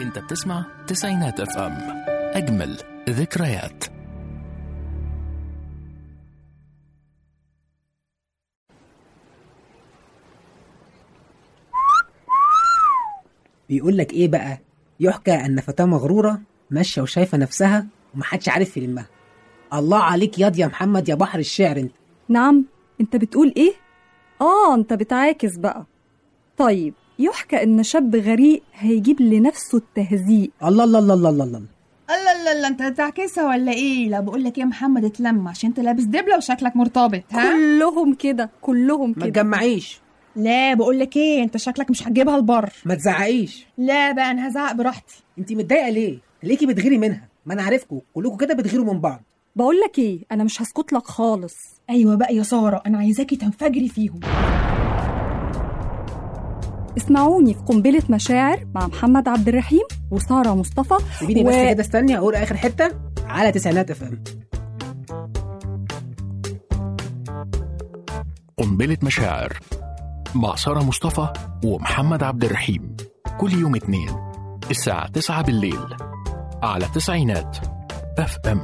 انت بتسمع تسعينات اف ام اجمل ذكريات بيقول لك ايه بقى يحكى ان فتاه مغروره ماشيه وشايفه نفسها ومحدش عارف يلمها الله عليك ياض يا محمد يا بحر الشعر انت نعم انت بتقول ايه اه انت بتعاكس بقى طيب يحكى ان شاب غريق هيجيب لنفسه التهزيء الله الله الله الله الله, الله. الله لا لا انت هتعكسها ولا ايه لا بقول لك يا محمد اتلم عشان انت لابس دبله وشكلك مرتبط ها كلهم كده كلهم ما كده تجمعيش لا بقول لك ايه انت شكلك مش هتجيبها البر ما تزعقيش لا بقى انا هزعق براحتي انت متضايقه ليه ليكي بتغيري منها ما انا عارفكم كلكم كده بتغيروا من بعض بقول لك ايه انا مش هسكت لك خالص ايوه بقى يا ساره انا عايزاكي تنفجري فيهم اسمعوني في قنبلة مشاعر مع محمد عبد الرحيم وسارة مصطفى سيبيني بس كده استني اقول اخر حته على تسعينات اف ام قنبلة مشاعر مع سارة مصطفى ومحمد عبد الرحيم كل يوم اثنين الساعة 9 بالليل على تسعينات اف ام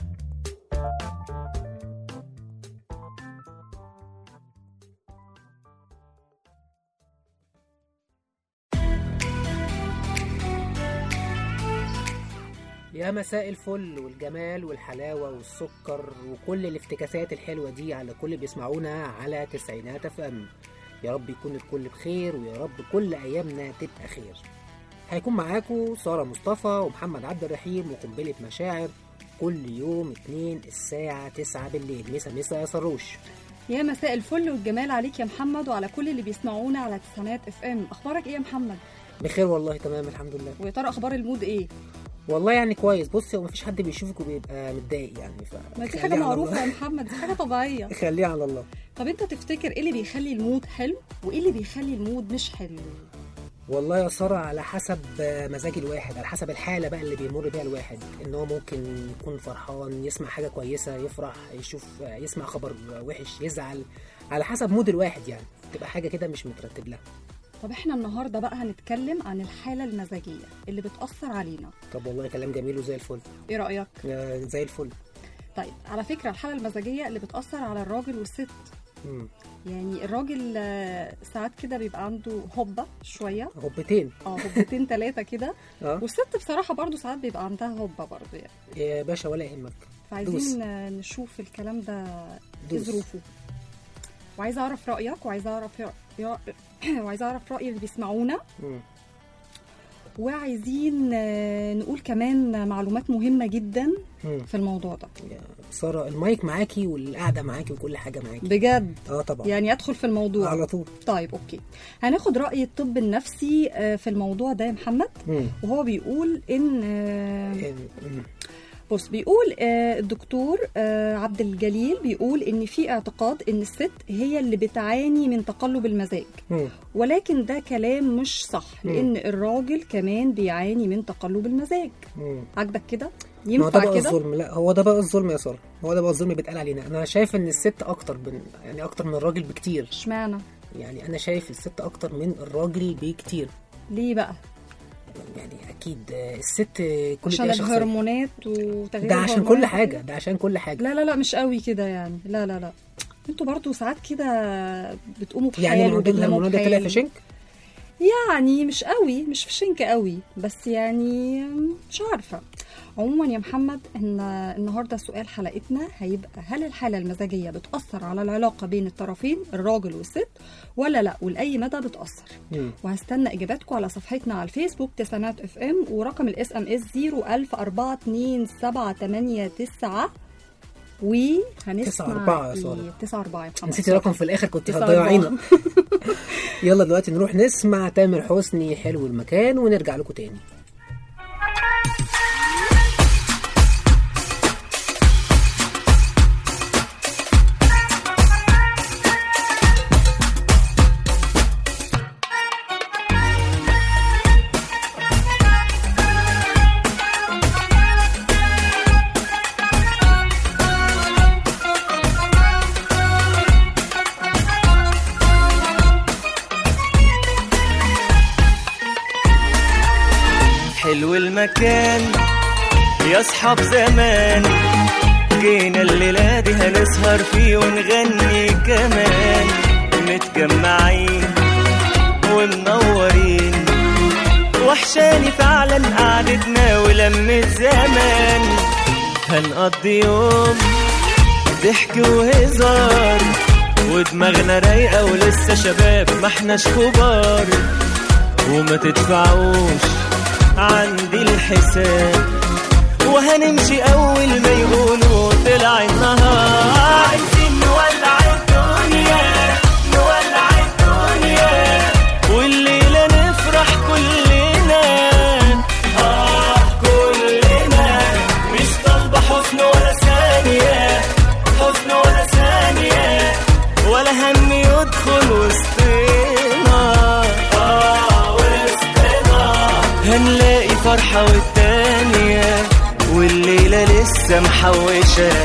يا مساء الفل والجمال والحلاوة والسكر وكل الافتكاسات الحلوة دي على كل اللي بيسمعونا على تسعينات اف ام يا رب يكون الكل بخير ويا رب كل ايامنا تبقى خير هيكون معاكم سارة مصطفى ومحمد عبد الرحيم وقنبلة مشاعر كل يوم اتنين الساعة تسعة بالليل مسا مسا يا سروش يا مساء الفل والجمال عليك يا محمد وعلى كل اللي بيسمعونا على تسعينات اف ام اخبارك ايه يا محمد بخير والله تمام الحمد لله ويا ترى اخبار المود ايه والله يعني كويس بصي هو مفيش حد بيشوفك وبيبقى متضايق يعني ف ما دي خليها حاجه على معروفه الله. يا محمد دي حاجه طبيعيه خليها على الله طب انت تفتكر ايه اللي بيخلي المود حلو وايه اللي بيخلي المود مش حلو والله يا سارة على حسب مزاج الواحد على حسب الحالة بقى اللي بيمر بيها الواحد ان هو ممكن يكون فرحان يسمع حاجة كويسة يفرح يشوف يسمع خبر وحش يزعل على حسب مود الواحد يعني تبقى حاجة كده مش مترتب لها طب احنا النهارده بقى هنتكلم عن الحاله المزاجيه اللي بتاثر علينا طب والله كلام جميل وزي الفل ايه رايك آه، زي الفل طيب على فكره الحاله المزاجيه اللي بتاثر على الراجل والست مم. يعني الراجل آه، ساعات كده بيبقى عنده هبه شويه هبتين اه هبتين ثلاثه كده اه والست بصراحه برضو ساعات بيبقى عندها هبه برضو يعني يا باشا ولا يهمك دوس. فعايزين آه، نشوف الكلام ده ايه دوس. ظروفه وعايزه اعرف رايك وعايزه اعرف رأ- رأ- وعايزه اعرف راي اللي بيسمعونا مم. وعايزين آه، نقول كمان معلومات مهمه جدا مم. في الموضوع ده يا سارة المايك معاكي والقعدة معاكي وكل حاجة معاكي بجد اه طبعا يعني ادخل في الموضوع على طول طيب اوكي هناخد راي الطب النفسي آه، في الموضوع ده يا محمد مم. وهو بيقول ان آه، مم. بص بيقول آه، الدكتور آه، عبد الجليل بيقول ان في اعتقاد ان الست هي اللي بتعاني من تقلب المزاج مم. ولكن ده كلام مش صح مم. لان الراجل كمان بيعاني من تقلب المزاج مم. عاجبك كده ما هو ده ينفع بقى كده الظلم لا هو ده بقى الظلم يا ساره هو ده بقى الظلم بيتقال علينا انا شايف ان الست اكتر بن... يعني اكتر من الراجل بكتير اشمعنى يعني انا شايف الست اكتر من الراجل بكتير ليه بقى يعني اكيد آه، الست آه، كل عشان دقيقة شخصية. الهرمونات وتغيير ده عشان الهرمونات كل حاجه ده عشان كل حاجه لا لا لا مش قوي كده يعني لا لا لا انتوا برضو ساعات كده بتقوموا بحال يعني الموضوع وبتناموا الموضوع ده طلع بحال. في شنك يعني مش قوي مش في شنك قوي بس يعني مش عارفة عموما يا محمد ان النهارده سؤال حلقتنا هيبقى هل الحالة المزاجية بتأثر على العلاقة بين الطرفين الراجل والست ولا لا ولأي مدى بتأثر مم. وهستنى اجاباتكم على صفحتنا على الفيسبوك تسعينات اف ام ورقم الاس ام اس 010427889 وهنسمع تسعة أربعة يا سارة. إيه؟ تسعة أربعة يا محمد نسيتي رقم في الاخر كنت تسعة هتضيعينا أربعة. يلا دلوقتي نروح نسمع تامر حسني حلو المكان ونرجع لكم تاني Thank حلو المكان يا اصحاب زمان جينا الليلة دي هنسهر فيه ونغني كمان متجمعين ومنورين وحشاني فعلا قعدتنا ولمة زمان هنقضي يوم ضحك وهزار ودماغنا رايقة ولسه شباب ما احناش كبار وما تدفعوش عندي الحساب وهنمشي اول ما يقولوا طلع النهار عايزين نولع الدنيا نولع الدنيا والليلة نفرح كلنا اه كلنا مش طالبة حزن ولا ثانية حزن ولا ثانية ولا هم يدخل وسطنا اه وسطنا هنلاقي فرحة والتانية والليلة لسه محوشة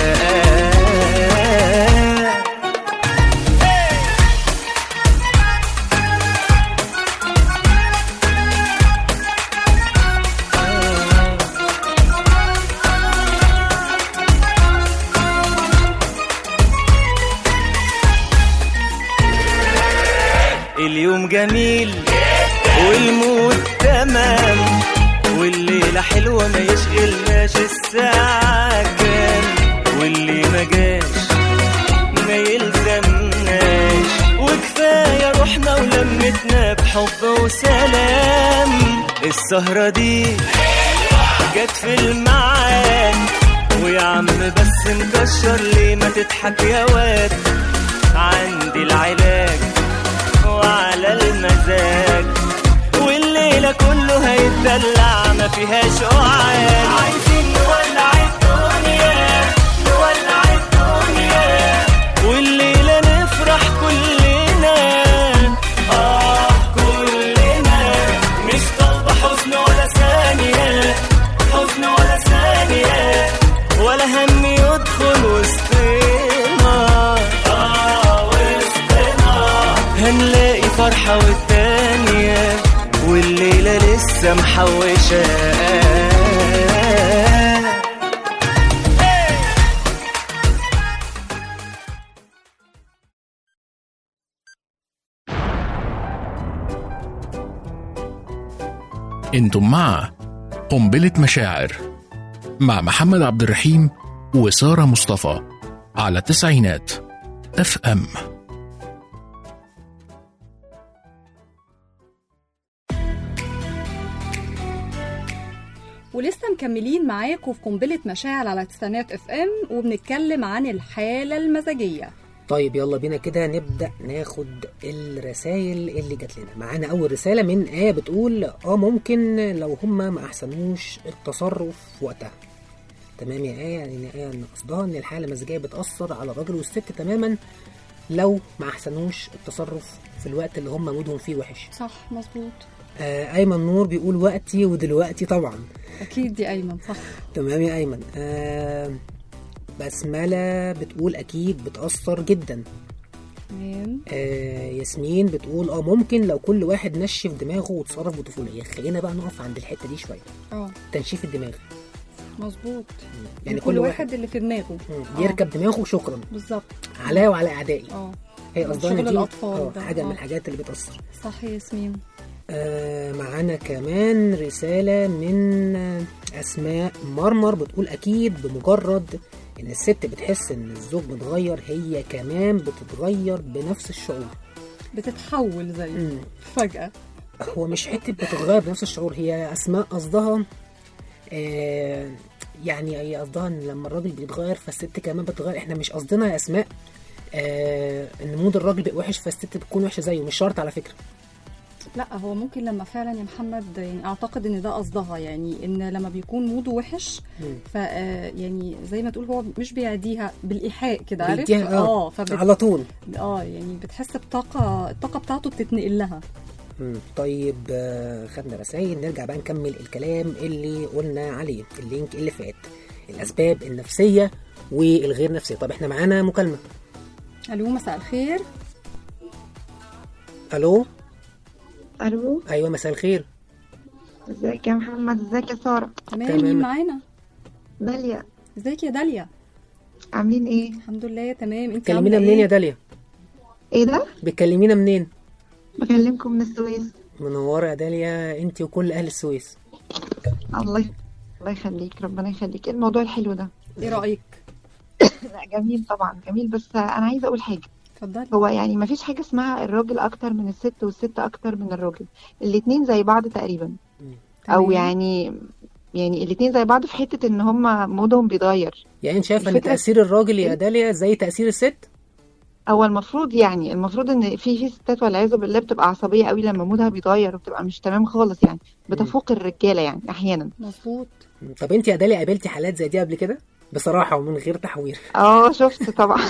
اليوم جميل والمود تمام والليلة حلوة ما يشغلناش الساعة كام واللي ما جاش ما يلزمناش وكفاية روحنا ولمتنا بحب وسلام السهرة دي جت في الميعاد ويا عم بس مكشر ليه ما تضحك يا واد عندي العلاج وعلى المزاج والليلة كله هيتدلع ما فيهاش قعاد عايزين نولع الدنيا نولع الدنيا والليلة نفرح كلنا آه كلنا مش طالبة حزن ولا ثانية حزن ولا ثانية ولا هم يدخل وسطنا آه وسطنا هنلاقي فرحة والتانية والليلة لسه محوشة انتم مع قنبلة مشاعر مع محمد عبد الرحيم وسارة مصطفى على تسعينات اف ام ولسه مكملين معاكم في قنبلة مشاعر على تسعينات اف ام وبنتكلم عن الحالة المزاجية طيب يلا بينا كده نبدأ ناخد الرسائل اللي جات لنا معانا أول رسالة من آية بتقول اه ممكن لو هما ما أحسنوش التصرف وقتها تمام يا آية يعني آية إن قصدها إن الحالة المزاجية بتأثر على الراجل والست تماما لو ما أحسنوش التصرف في الوقت اللي هما مودهم فيه وحش صح مظبوط آه أيمن نور بيقول وقتي ودلوقتي طبعا اكيد دي ايمن صح تمام يا أيمن آه بسملة بتقول أكيد بتأثر جدا تمام آه ياسمين بتقول اه ممكن لو كل واحد نشف دماغه وتصرف بطفولية خلينا بقى نقف عند الحتة دي شوية اه تنشيف الدماغ مظبوط يعني كل واحد اللي في دماغه مم، يركب دماغه شكرا بالظبط عليا وعلى اعدائي اه هي قصدها شغل إن دي الأطفال آه، ده، حاجة من آه. الحاجات اللي بتأثر صح يا ياسمين آه معانا كمان رسالة من آه، أسماء مرمر بتقول أكيد بمجرد إن الست بتحس إن الزوج متغير هي كمان بتتغير بنفس الشعور بتتحول زي مم. فجأة هو مش حته بتتغير بنفس الشعور هي اسماء قصدها آه يعني هي قصدها ان لما الراجل بيتغير فالست كمان بتتغير احنا مش قصدنا يا اسماء آه ان مود الراجل بيبقى وحش فالست بتكون وحشه زيه مش شرط على فكره لا هو ممكن لما فعلا يا محمد يعني اعتقد ان ده قصدها يعني ان لما بيكون موده وحش مم. ف آه، يعني زي ما تقول هو مش بيعديها بالايحاء كده عارف بيديها اه فبت... على طول اه يعني بتحس بطاقه الطاقه بتاعته بتتنقل لها مم. طيب آه خدنا رسائل نرجع بقى نكمل الكلام اللي قلنا عليه اللينك اللي فات الاسباب النفسيه والغير نفسيه طب احنا معانا مكالمه الو مساء الخير الو الو ايوه مساء الخير ازيك يا محمد ازيك يا سارة تمام تمام. مين معانا داليا ازيك يا داليا عاملين ايه الحمد لله تمام انت بتكلمينا عاملة منين يا ايه؟ داليا ايه ده بتكلمينا منين بكلمكم من السويس منوره يا داليا انت وكل اهل السويس الله ي- الله يخليك ربنا يخليك ايه الموضوع الحلو ده ايه رايك لا جميل طبعا جميل بس انا عايزه اقول حاجه اتفضلي هو يعني ما فيش حاجه اسمها الراجل اكتر من الست والست اكتر من الراجل الاتنين زي بعض تقريبا او تمام. يعني يعني الاتنين زي بعض في حته ان هما مودهم بيتغير يعني انت شايفه ان الفكرة- تاثير الراجل يا داليا زي تاثير الست هو المفروض يعني المفروض ان في في ستات والعياذ بالله بتبقى عصبيه قوي لما مودها بيتغير وبتبقى مش تمام خالص يعني بتفوق الرجاله يعني احيانا مظبوط طب انت يا داليا قابلتي حالات زي دي قبل كده بصراحه ومن غير تحوير اه شفت طبعا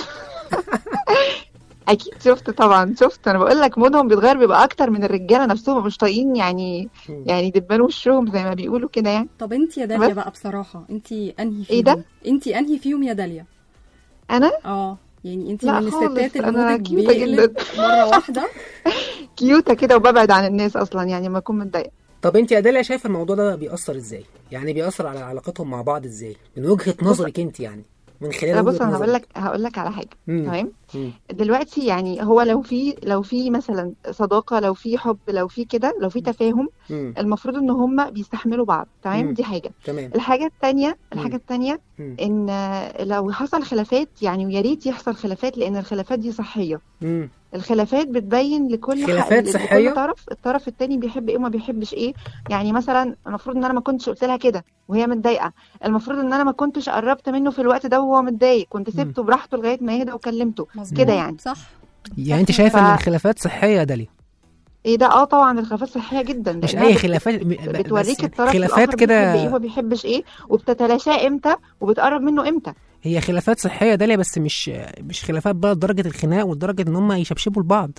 اكيد شفت طبعا شفت انا بقول لك مودهم بيتغير بيبقى اكتر من الرجاله نفسهم مش طايقين يعني مم. يعني دبان وشهم زي ما بيقولوا كده يعني طب انت يا داليا بس. بقى بصراحه انت انهي فيهم ايه ده؟ انت انهي فيهم يا داليا انا اه يعني انت لا من خالص، الستات اللي أنا مودك كيوتة بيقلب جدا. مره واحده كيوتة كده وببعد عن الناس اصلا يعني لما اكون متضايقه طب انت يا داليا شايفه الموضوع ده بيأثر ازاي يعني بيأثر على علاقتهم مع بعض ازاي من وجهه نظرك انت يعني من خلال لا بص وجهه انا هقول نظرك لك هقول لك على حاجه مم. تمام مم. دلوقتي يعني هو لو في لو في مثلا صداقه لو في حب لو في كده لو في تفاهم مم. المفروض ان هم بيستحملوا بعض مم. تمام دي حاجه تمام الحاجه التانية مم. الحاجه التانية مم. ان لو حصل خلافات يعني ويا ريت يحصل خلافات لان الخلافات دي صحيه مم. الخلافات بتبين لكل خلافات لكل صحية؟ طرف الطرف التاني بيحب ايه وما بيحبش ايه يعني مثلا المفروض ان انا ما كنتش قلت لها كده وهي متضايقه المفروض ان انا ما كنتش قربت منه في الوقت ده وهو متضايق كنت سبته براحته لغايه ما يهدى وكلمته مظبوط كده يعني صح يعني انت شايفه ف- ان الخلافات صحيه يا داليا ايه ده اه طبعا الخلافات صحيه جدا مش لأنها اي بت- خلافات ب- بت- ب- بتوريك بس الطرف خلافات الاخر بيحب ايه كده وما بيحبش ايه وبتتلاشاه امتى وبتقرب منه امتى هي خلافات صحيه يا داليا بس مش مش خلافات بقى لدرجه الخناق ولدرجه ان هم يشبشبوا لبعض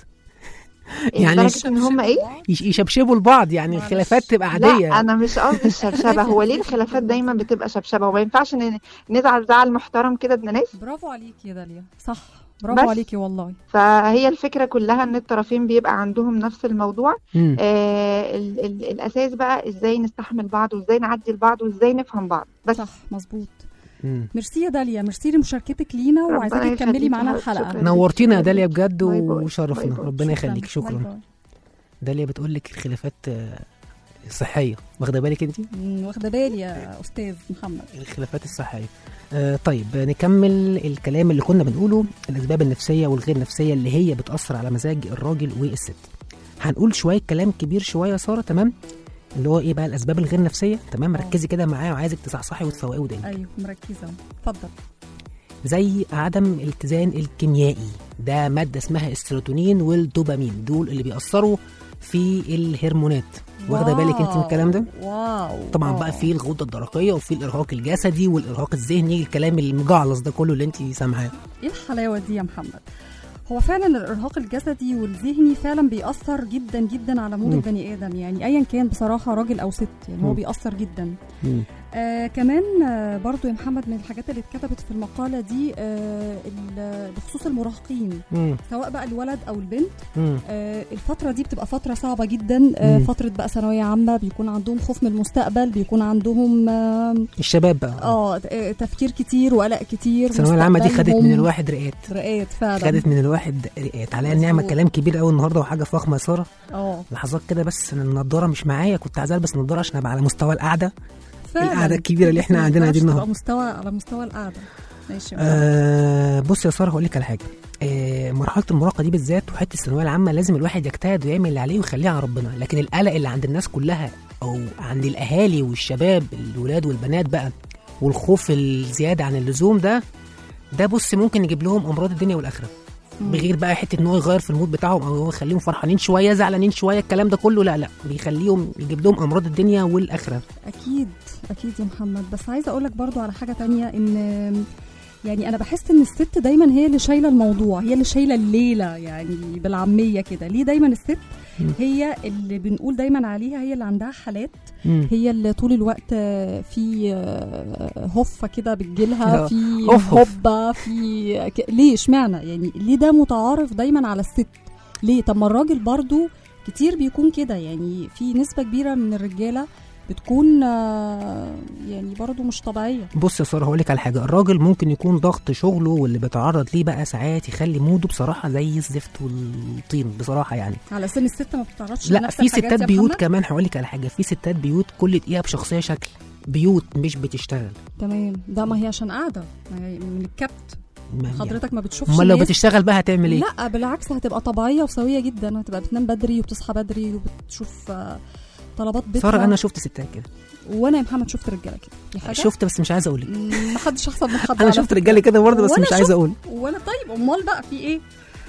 إيه يعني لدرجه ان هم ايه يش- يشبشبوا لبعض يعني معلش. الخلافات تبقى عاديه لا انا مش قصدي الشبشبه هو ليه الخلافات دايما بتبقى شبشبه وما ينفعش ن- نزعل زعل محترم كده ابن ناس برافو عليكي يا داليا صح برافو بس. عليكي والله فهي الفكره كلها ان الطرفين بيبقى عندهم نفس الموضوع مم. آه ال ال الاساس بقى ازاي نستحمل بعض وازاي نعدي لبعض وازاي نفهم بعض بس صح مظبوط مم. ميرسي يا داليا ميرسي لمشاركتك لينا ربنا وعايزاكي تكملي يخليكي معانا حبيبتي، الحلقه شكراً. نورتينا يا داليا بجد باي باي. وشرفنا باي باي. ربنا يخليك باي شكرا باي. داليا بتقول لك الخلافات آه، صحيه واخده بالك انت مم، واخده بالي يا استاذ محمد الخلافات الصحيه آه طيب آه، نكمل الكلام اللي كنا بنقوله الاسباب النفسيه والغير نفسيه اللي هي بتاثر على مزاج الراجل والست هنقول شويه كلام كبير شويه يا ساره تمام اللي هو ايه بقى الاسباب الغير نفسيه تمام آه. ركزي كده معايا وعايزك تصحصحي وتفوقي ودانك ايوه مركزه اتفضل زي عدم الاتزان الكيميائي ده ماده اسمها السيروتونين والدوبامين دول اللي بيأثروا في الهرمونات واخده بالك انت من الكلام ده واو طبعا آه. بقى في الغده الدرقيه وفي الارهاق الجسدي والارهاق الذهني الكلام المجعلص ده كله اللي انت سامعاه ايه الحلاوه دي يا محمد هو فعلا الارهاق الجسدي والذهني فعلا بيأثر جدا جدا على مود مم. البني ادم يعني ايا كان بصراحه راجل او ست يعني هو مم. بيأثر جدا آه كمان آه برضو يا محمد من الحاجات اللي اتكتبت في المقاله دي آه ال- بخصوص المراهقين مم. سواء بقى الولد او البنت مم. آه الفتره دي بتبقى فتره صعبه جدا آه مم. فتره بقى ثانويه عامه بيكون عندهم خوف من المستقبل بيكون عندهم آه الشباب بقى اه آه، تفكير كتير وقلق كتير الثانويه العامه دي خدت من مستقبلهم الواحد رئات رئات فعلا خدت من الواحد رئات عليا النعمه مظبوط. كلام كبير قوي النهارده وحاجه فخمه يا ساره اه لحظات كده بس أنا النضاره مش معايا كنت عايز البس نضاره عشان ابقى على مستوى القعده فعلا القعدة الكبيرة اللي إحنا بس ما قاعدينها دي ينفعش النهاردة. تبقى مستوى على مستوى القعده ماشي آه بص يا ساره هقول لك على حاجه آه مرحله المراهقه دي بالذات وحته الثانويه العامه لازم الواحد يجتهد ويعمل اللي عليه ويخليه على ربنا لكن القلق اللي عند الناس كلها او عند الاهالي والشباب الولاد والبنات بقى والخوف الزياده عن اللزوم ده ده بص ممكن يجيب لهم امراض الدنيا والاخره مم. بغير بقى حته ان هو يغير في المود بتاعهم او هو يخليهم فرحانين شويه زعلانين شويه الكلام ده كله لا لا بيخليهم يجيب لهم امراض الدنيا والاخره اكيد اكيد يا محمد بس عايزه اقول لك برضو على حاجه تانية ان يعني انا بحس ان الست دايما هي اللي شايله الموضوع هي اللي شايله الليله يعني بالعاميه كده ليه دايما الست مم. هي اللي بنقول دايما عليها هي اللي عندها حالات مم. هي اللي طول الوقت آه، في آه، هفه كده بتجيلها آه، في هف هف. هبه في ك... ليه اشمعنى يعني ليه ده متعارف دايما على الست ليه طب ما الراجل برضو كتير بيكون كده يعني في نسبه كبيره من الرجاله بتكون آه، يعني برضو مش طبيعيه بص يا ساره هقول لك على حاجه الراجل ممكن يكون ضغط شغله واللي بيتعرض ليه بقى ساعات يخلي موده بصراحه زي الزفت والطين بصراحه يعني على سن الست ما بتتعرضش لا لنفس في الحاجات ستات يا بيوت محمد؟ كمان هقول لك على حاجه في ستات بيوت كل دقيقه بشخصيه شكل بيوت مش بتشتغل تمام ده ما هي عشان قاعده ما هي من الكبت ما يعني. حضرتك ما بتشوفش امال لو ناس- بتشتغل بقى هتعمل ايه لا بالعكس هتبقى طبيعيه وسويه جدا هتبقى بتنام بدري وبتصحى بدري وبتشوف آه، طلبات بيتها ساره انا شفت ستات كده وانا يا محمد شفت رجاله كده دي حاجه شفت بس مش عايز اقول لك ما حدش احسن من حد انا على شفت فكرة. رجاله كده برضه بس وأنا مش عايز شفت- اقول وانا طيب امال بقى في ايه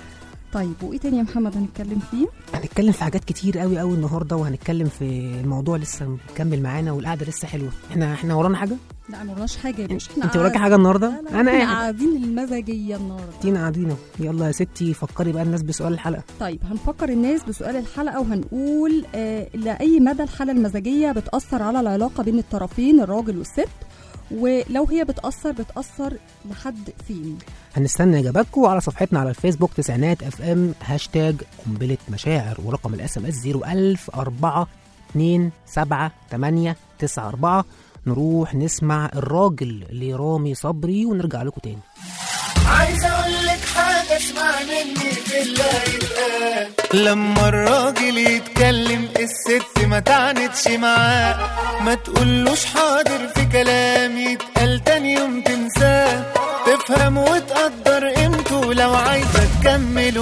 طيب وايه تاني يا محمد هنتكلم فيه هنتكلم في حاجات كتير قوي قوي النهارده وهنتكلم في الموضوع لسه مكمل معانا والقعده لسه حلوه احنا احنا ورانا حاجه لا ما ورناش حاجه يا باشا احنا انت وراكي قاعد- حاجه النهارده لا لا انا احنا قاعد قاعدين المزاجيه النهارده قاعدين قاعدين أهو. يلا يا ستي فكري بقى الناس بسؤال الحلقه طيب هنفكر الناس بسؤال الحلقه وهنقول آه لاي مدى الحاله المزاجيه بتاثر على العلاقه بين الطرفين الراجل والست ولو هي بتاثر بتاثر لحد فين هنستنى اجاباتكم على صفحتنا على الفيسبوك تسعينات اف ام هاشتاج قنبله مشاعر ورقم الاس ام اس 01004 2 7 8 9 4 نروح نسمع الراجل لرامي صبري ونرجع لكم تاني عايز اقول لك حاجه اسمع مني في اللي يتقال لما الراجل يتكلم الست ما تعنتش معاه ما تقولوش حاضر في كلام يتقال تاني يوم تنساه تفهم وتقدر قيمته لو عايزه تكمل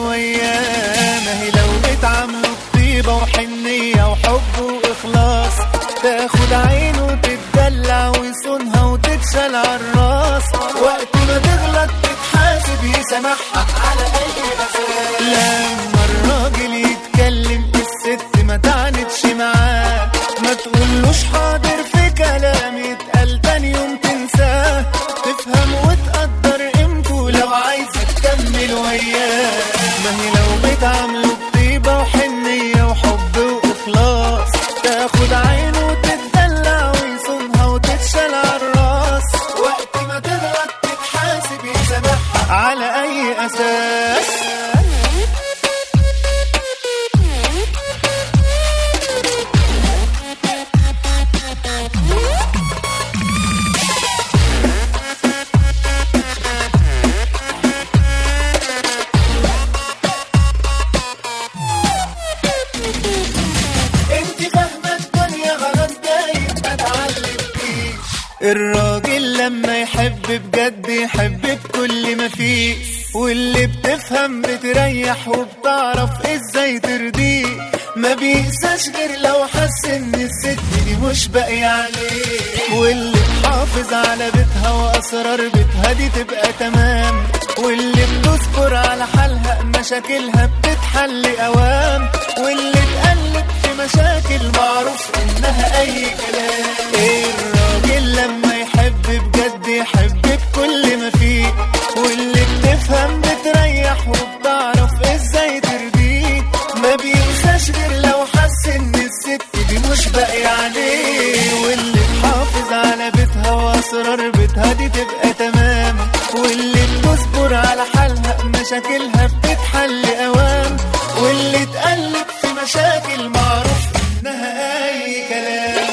وياه ما هي لو بتعامله بطيبه وحنيه وحب واخلاص تاخد عينه وتتدلع ويصونها وتتشال عالراس وقت ما تغلط تتحاسب يسامحها على اي اساس لما الراجل يتكلم الست ما تعنتش معاه ما تقولوش حاضر في كلام يتقال تاني يوم تنساه تفهم وتقدر قيمته لو عايزه تكمل وياه ما هي لو بتعامله بطيبه وحنيه وحب واخلاص تاخد عينه وتتدلع ويصونها وتتشال عالراس وقت ما تغلط تتحاسب يسامحها على اي اساس انت فاهمه الدنيا غلط دايما ما اتعلمتيش الراجل لما يحب بجد يحب بكل ما فيه واللي بتفهم بتريح وبتعرف ازاي ترضيه ما بيقساش غير لو حس ان الست دي مش باقية عليه واللي تحافظ على بيتها واسرار بيتها دي تبقى تمام واللي بتصبر على حالها مشاكلها بتتحل اوام واللي تقلب في مشاكل معروف انها اي كلام ايه الراجل لما يحب بجد يحب بكل ما فيه واللي بتفهم بتريح وبتعرف ازاي ترضيه ما بينساش غير لو حس ان الست دي مش باقي عليه واللي تحافظ على بيتها واسرار بيتها دي تبقى تمام واللي بتصبر على حالها مشاكلها بتتحل اوام واللي تقلب في مشاكل معروف انها اي كلام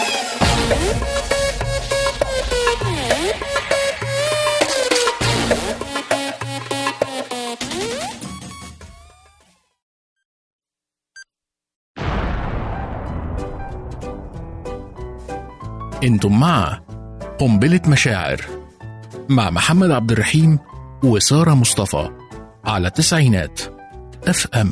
انتم مع قنبلة مشاعر مع محمد عبد الرحيم وسارة مصطفى على تسعينات اف ام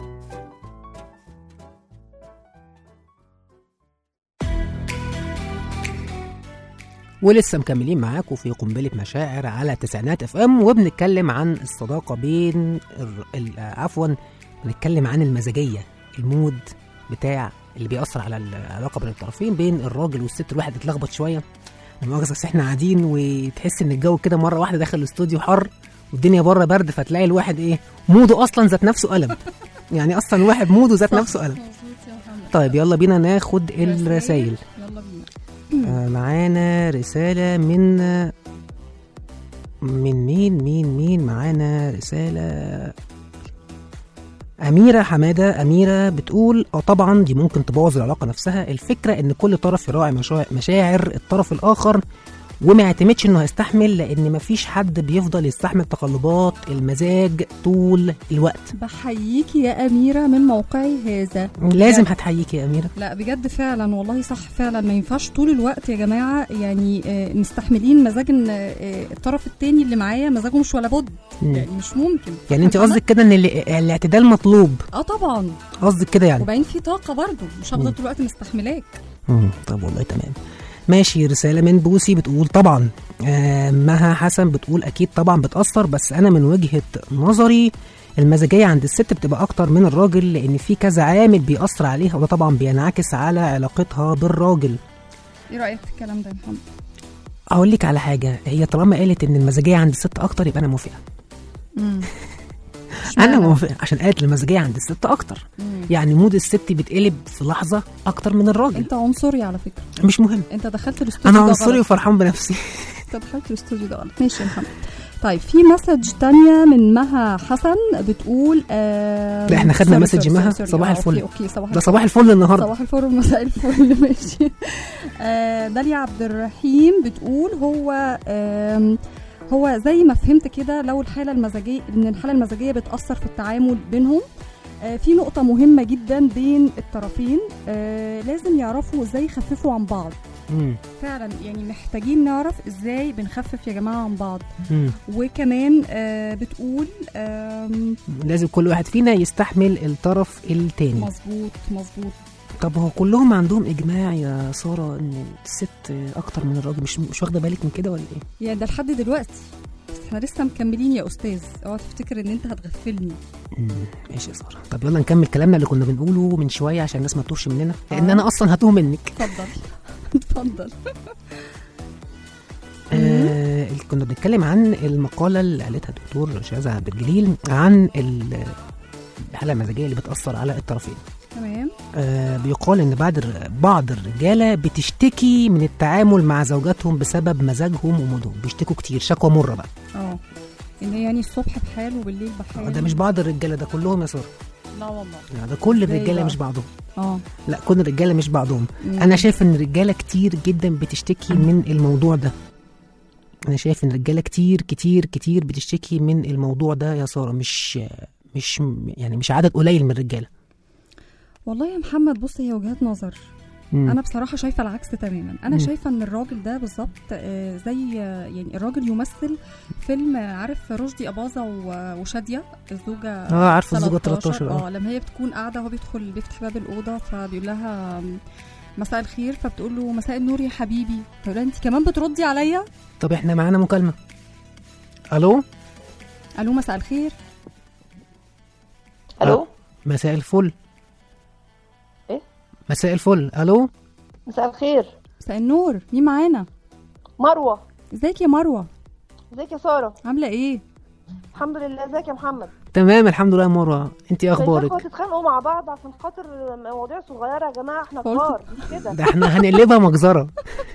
ولسه مكملين معاكم في قنبله مشاعر على تسعينات اف ام وبنتكلم عن الصداقه بين الر- ال- عفوا بنتكلم عن المزاجيه المود بتاع اللي بيأثر على العلاقه بين الطرفين بين الراجل والست الواحد اتلخبط شويه لا مؤاخذه بس احنا قاعدين وتحس ان الجو كده مره واحده داخل الاستوديو حر والدنيا بره برد فتلاقي الواحد ايه موده اصلا ذات نفسه قلم يعني اصلا الواحد موده ذات نفسه قلم مظبوط يا محمد طيب يلا بينا ناخد الرسائل يلا بينا آه، معانا رسالة من من مين مين مين معانا رسالة أميرة حمادة أميرة بتقول اه طبعا دي ممكن تبوظ العلاقة نفسها الفكرة إن كل طرف يراعي مشاع- مشاعر الطرف الآخر وما يعتمدش إنه هيستحمل لأن مفيش حد بيفضل يستحمل تقلبات المزاج طول الوقت بحييكي يا أميرة من موقعي هذا لازم بجد. هتحييكي يا أميرة لا بجد فعلا والله صح فعلا ما ينفعش طول الوقت يا جماعة يعني آه، مستحملين مزاج إن، آه، الطرف التاني اللي معايا مزاجه مش ولا بد مم. يعني مش ممكن يعني أنت فاهمة؟ قصدك كده إن ال- الاعتدال مطلوب اه طبعا قصدك كده يعني وبعدين في طاقة برضه مش هفضل طول الوقت مستحملاك مم، طب والله تمام ماشي رسالة من بوسي بتقول طبعا آه مها حسن بتقول أكيد طبعا بتأثر بس أنا من وجهة نظري المزاجية عند الست بتبقى أكتر من الراجل لأن في كذا عامل بيأثر عليها وده طبعا بينعكس على علاقتها بالراجل ايه رأيك في الكلام ده يا محمد؟ أقول لك على حاجة هي طالما قالت إن المزاجية عند الست أكتر يبقى أنا موافقة مم. أنا اشمعنى؟ موافقة عشان قالت المزاجية عند الست أكتر مم. يعني مود الست بيتقلب في لحظة أكتر من الراجل انت عنصري على فكرة مش مهم انت دخلت الاستوديو أنا ده عنصري غلط. وفرحان بنفسي انت دخلت الاستوديو ده غلط ماشي يا محمد طيب في مسج تانية من مها حسن بتقول آه لا، احنا خدنا سوري، مسج سوري، مها. سوري، صباح آه، الفل. اوكي اوكي صباح ده صباح الفل النهاردة صباح الفل ومساء الفل ماشي آه داليا عبد الرحيم بتقول هو آم، هو زي ما فهمت كده لو الحاله المزاجيه ان الحاله المزاجيه بتاثر في التعامل بينهم آه في نقطة مهمة جدا بين الطرفين آه لازم يعرفوا ازاي يخففوا عن بعض مم. فعلا يعني محتاجين نعرف ازاي بنخفف يا جماعة عن بعض مم. وكمان آه بتقول آم، لازم كل واحد فينا يستحمل الطرف التاني مظبوط مظبوط طب هو كلهم عندهم اجماع يا ساره ان الست اكتر من الراجل مش مش واخده بالك من كده ولا ايه يعني ده لحد دلوقتي بس احنا لسه مكملين يا استاذ اوعى تفتكر ان انت هتغفلني مم، ماشي يا ساره طب يلا نكمل كلامنا اللي كنا بنقوله من شويه عشان الناس ما تتوهش مننا لان آه. انا اصلا هتوه منك اتفضل اتفضل آه اللي كنا بنتكلم عن المقاله اللي قالتها الدكتور شاذة عبد الجليل عن ال- الحاله المزاجيه اللي بتاثر على الطرفين تمام آه بيقال ان بعض الر- بعض الرجاله بتشتكي من التعامل مع زوجاتهم بسبب مزاجهم ومودهم بيشتكوا كتير شكوى مره بقى اه ان هي يعني الصبح بحال وبالليل بحال ده مش بعض الرجاله ده كلهم يا ساره لا والله لا، ده كل إزاي الرجاله بقى؟ مش بعضهم اه لا كل الرجاله مش بعضهم مم. انا شايف ان الرجاله كتير جدا بتشتكي من الموضوع ده انا شايف ان الرجاله كتير كتير كتير بتشتكي من الموضوع ده يا ساره مش مش يعني مش عدد قليل من الرجاله والله يا محمد بص هي وجهات نظر مم. انا بصراحه شايفه العكس تماما انا مم. شايفه ان الراجل ده بالظبط آه، زي آه، يعني الراجل يمثل فيلم آه، عارف رشدي اباظه و- وشاديه الزوجه اه عارفه الزوجه 13 اه اه لما هي بتكون قاعده هو بيدخل بيفتح باب الاوضه فبيقول لها آم، مساء الخير فبتقول له مساء النور يا حبيبي فيقول لها انت كمان بتردي عليا طب احنا معانا مكالمه الو الو مساء الخير الو مساء الفل إيه؟ مساء الفل الو مساء الخير مساء النور مين معانا مروه ازيك يا مروه ازيك يا ساره عامله ايه الحمد لله ازيك يا محمد تمام الحمد لله يا مروه انت ايه اخبارك اخبارك تتخانقوا مع بعض عشان خاطر مواضيع صغيره يا جماعه احنا قلت- كبار مش كده ده احنا هنقلبها مجزره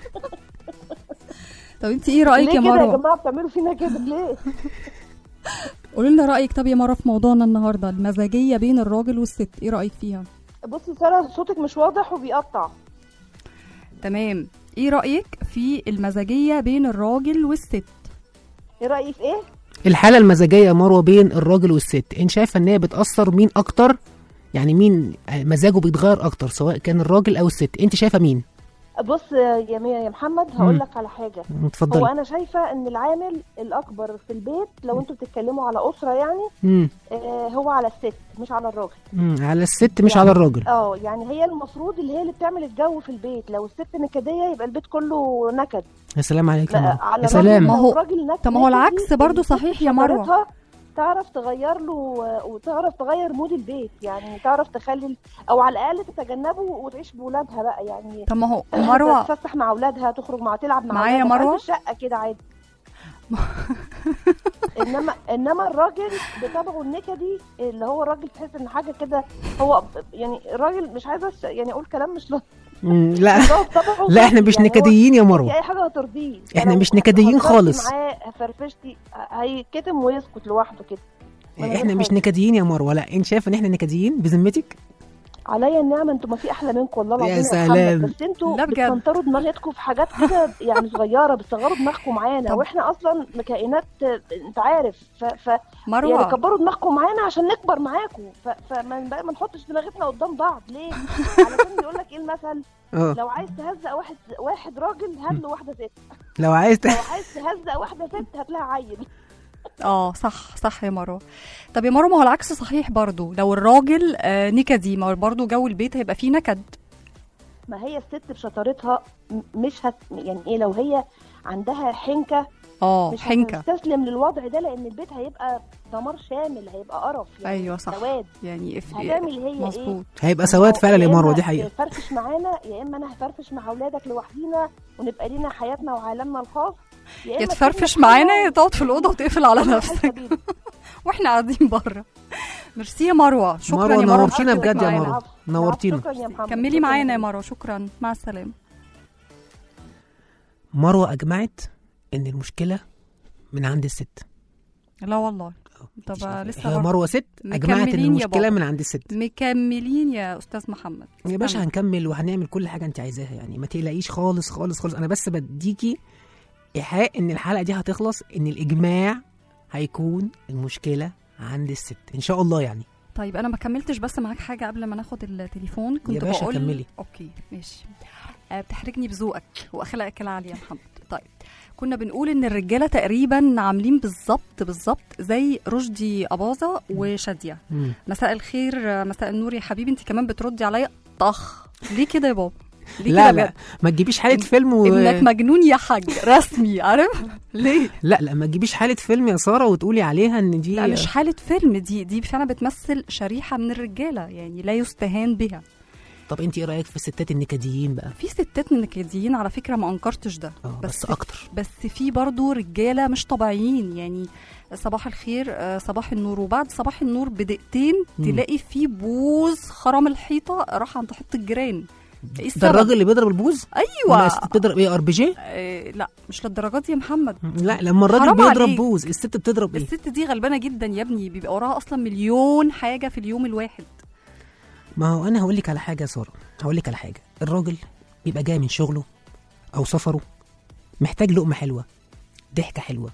طب انت ايه رايك ليه يا كده يا مروه جماعه بتعملوا فينا كده ليه قولي لنا رايك طب يا مروه في موضوعنا النهارده المزاجيه بين الراجل والست ايه رايك فيها بصي ساره صوتك مش واضح وبيقطع تمام ايه رايك في المزاجيه بين الراجل والست ايه رايي في ايه الحاله المزاجيه يا مروه بين الراجل والست انت شايفه ان هي بتاثر مين اكتر يعني مين مزاجه بيتغير اكتر سواء كان الراجل او الست انت شايفه مين بص يا مي- يا محمد هقول مم. لك على حاجه هو اتفضلي انا شايفه ان العامل الاكبر في البيت لو انتوا بتتكلموا على اسره يعني مم. آه هو على الست مش على الراجل مم. على الست مش يعني- على الراجل اه يعني هي المفروض اللي هي اللي بتعمل الجو في البيت لو الست نكديه يبقى البيت كله نكد يا سلام عليك يا لا، مروه على يا الراجل سلام ما لو هو- الراجل نكد طب ما هو نكدي، العكس برضو الست صحيح يا مروة. شطارتها تعرف تغير له وتعرف تغير مود البيت يعني تعرف تخلي او على الاقل تتجنبه وتعيش بولادها بقى يعني طب ما هو مروه تتفسح مع اولادها تخرج مع تلعب مع معايا يا أولادها في مروة؟ قلب الشقه كده عادي انما انما الراجل بطبعه النكدي اللي هو الراجل تحس ان حاجه كده هو يعني الراجل مش عايزه أش- يعني اقول كلام مش لطيف مم. لا بس هو بطبعه لا احنا صافي، مش يعني هو نكديين يا في مروه اي حاجه هترضيه إحنا لو مش نكديين هزرتي خالص. معاه فرفشتي هيتكتم ويسكت لوحده كده وأنا احنا غير مش حاجة. نكديين يا مروه لا انت شايفه ان احنا نكديين بذمتك عليا النعمه انتوا ما في احلى منكم والله يا العظيم سلام. محمد. بس انتوا لا بجد. بتسنطروا دماغتكم في حاجات كده يعني صغيره بتصغروا دماغكم معانا طب. واحنا اصلا كائنات انت عارف ف, ف يعني مروه كبروا دماغكم معانا عشان نكبر معاكم ف... فما بقى ما نحطش دماغتنا قدام بعض ليه؟ علشان بيقول لك ايه المثل اه لو عايز تهزق واحد واحد راجل هات له واحده ست لو عايز ت- لو عايز تهزق واحده ست هات لها عيل اه صح صح يا مروه طب يا مروه ما هو العكس صحيح برضو لو الراجل آه نكدي ما هو برضو جو البيت هيبقى فيه نكد ما هي الست بشطارتها م- مش هت يعني ايه لو هي عندها حنكه اه مش حنكه هتستسلم للوضع ده لان البيت هيبقى دمار شامل هيبقى قرف يعني ايوه صح سواد يعني اف... هتعمل هي ايه مظبوط هيبقى سواد فعلا يا يا مروه إما دي حقيقه تفرفش معانا يا اما انا هفرفش مع اولادك لوحدينا ونبقى لينا حياتنا وعالمنا الخاص يا يا إما تفرفش تسيبنا معانا في يا تقعد في الاوضه وتقفل على كل حال نفسك سبيل. واحنا قاعدين بره ميرسي يا مروه شكرا مروة يا مروه نورتينا شكراً بجد يا معانا. مروة. العفو. نورتينا. شكرا يا محمد كملي شكراً معانا يا جداً. مروه شكرا مع السلامه مروه اجمعت ان المشكله من عند الست لا والله طب لسه هي برضه مروه ست اجمعت ان مكملين يا المشكله بابا. من عند الست مكملين يا استاذ محمد يا باشا استنى. هنكمل وهنعمل كل حاجه انت عايزاها يعني ما تقلقيش خالص خالص خالص انا بس بديكي ايحاء ان الحلقه دي هتخلص ان الاجماع هيكون المشكله عند الست ان شاء الله يعني طيب انا ما كملتش بس معاك حاجه قبل ما ناخد التليفون كنت يا باشا بقول كملي. اوكي ماشي آه، بتحرجني بذوقك واخلاقك العاليه يا محمد طيب كنا بنقول ان الرجاله تقريبا عاملين بالظبط بالظبط زي رشدي اباظه وشاديه مم. مساء الخير آه، مساء النور يا حبيبي انت كمان بتردي عليا طخ ليه كده يا بابا ليه لا كده لا بجد؟ ما تجيبيش حاله فيلم و... ابنك مجنون يا حاج رسمي عارف ليه لا لا ما تجيبيش حاله فيلم يا ساره وتقولي عليها ان دي لا مش حالة فيلم دي دي فعلا بتمثل شريحة من الرجالة يعني لا يستهان بها طب انت ايه رايك في الستات النكديين بقى في ستات نكديين على فكرة ما أنكرتش ده اه بس, بس اكتر بس في برضو رجالة مش طبيعيين يعني صباح الخير آه، صباح النور وبعد صباح النور بدقيقتين مم. تلاقي في بوز خرم الحيطة راح عند حيطة الجيران ايه ده السبب؟ الراجل اللي بيضرب البوز لا ايوه الست بتضرب ايه ار بي جي آه، لا مش للدرجات دي يا محمد لا لما الراجل حرام بيضرب عليك. بوز الست بتضرب ايه الست دي غلبانة جدا يا ابني بيبقى وراها أصلا مليون حاجة في اليوم الواحد ما هو انا هقول لك على حاجه يا ساره هقول لك على حاجه الراجل بيبقى جاي من شغله او سفره محتاج لقمه حلوه ضحكه حلوه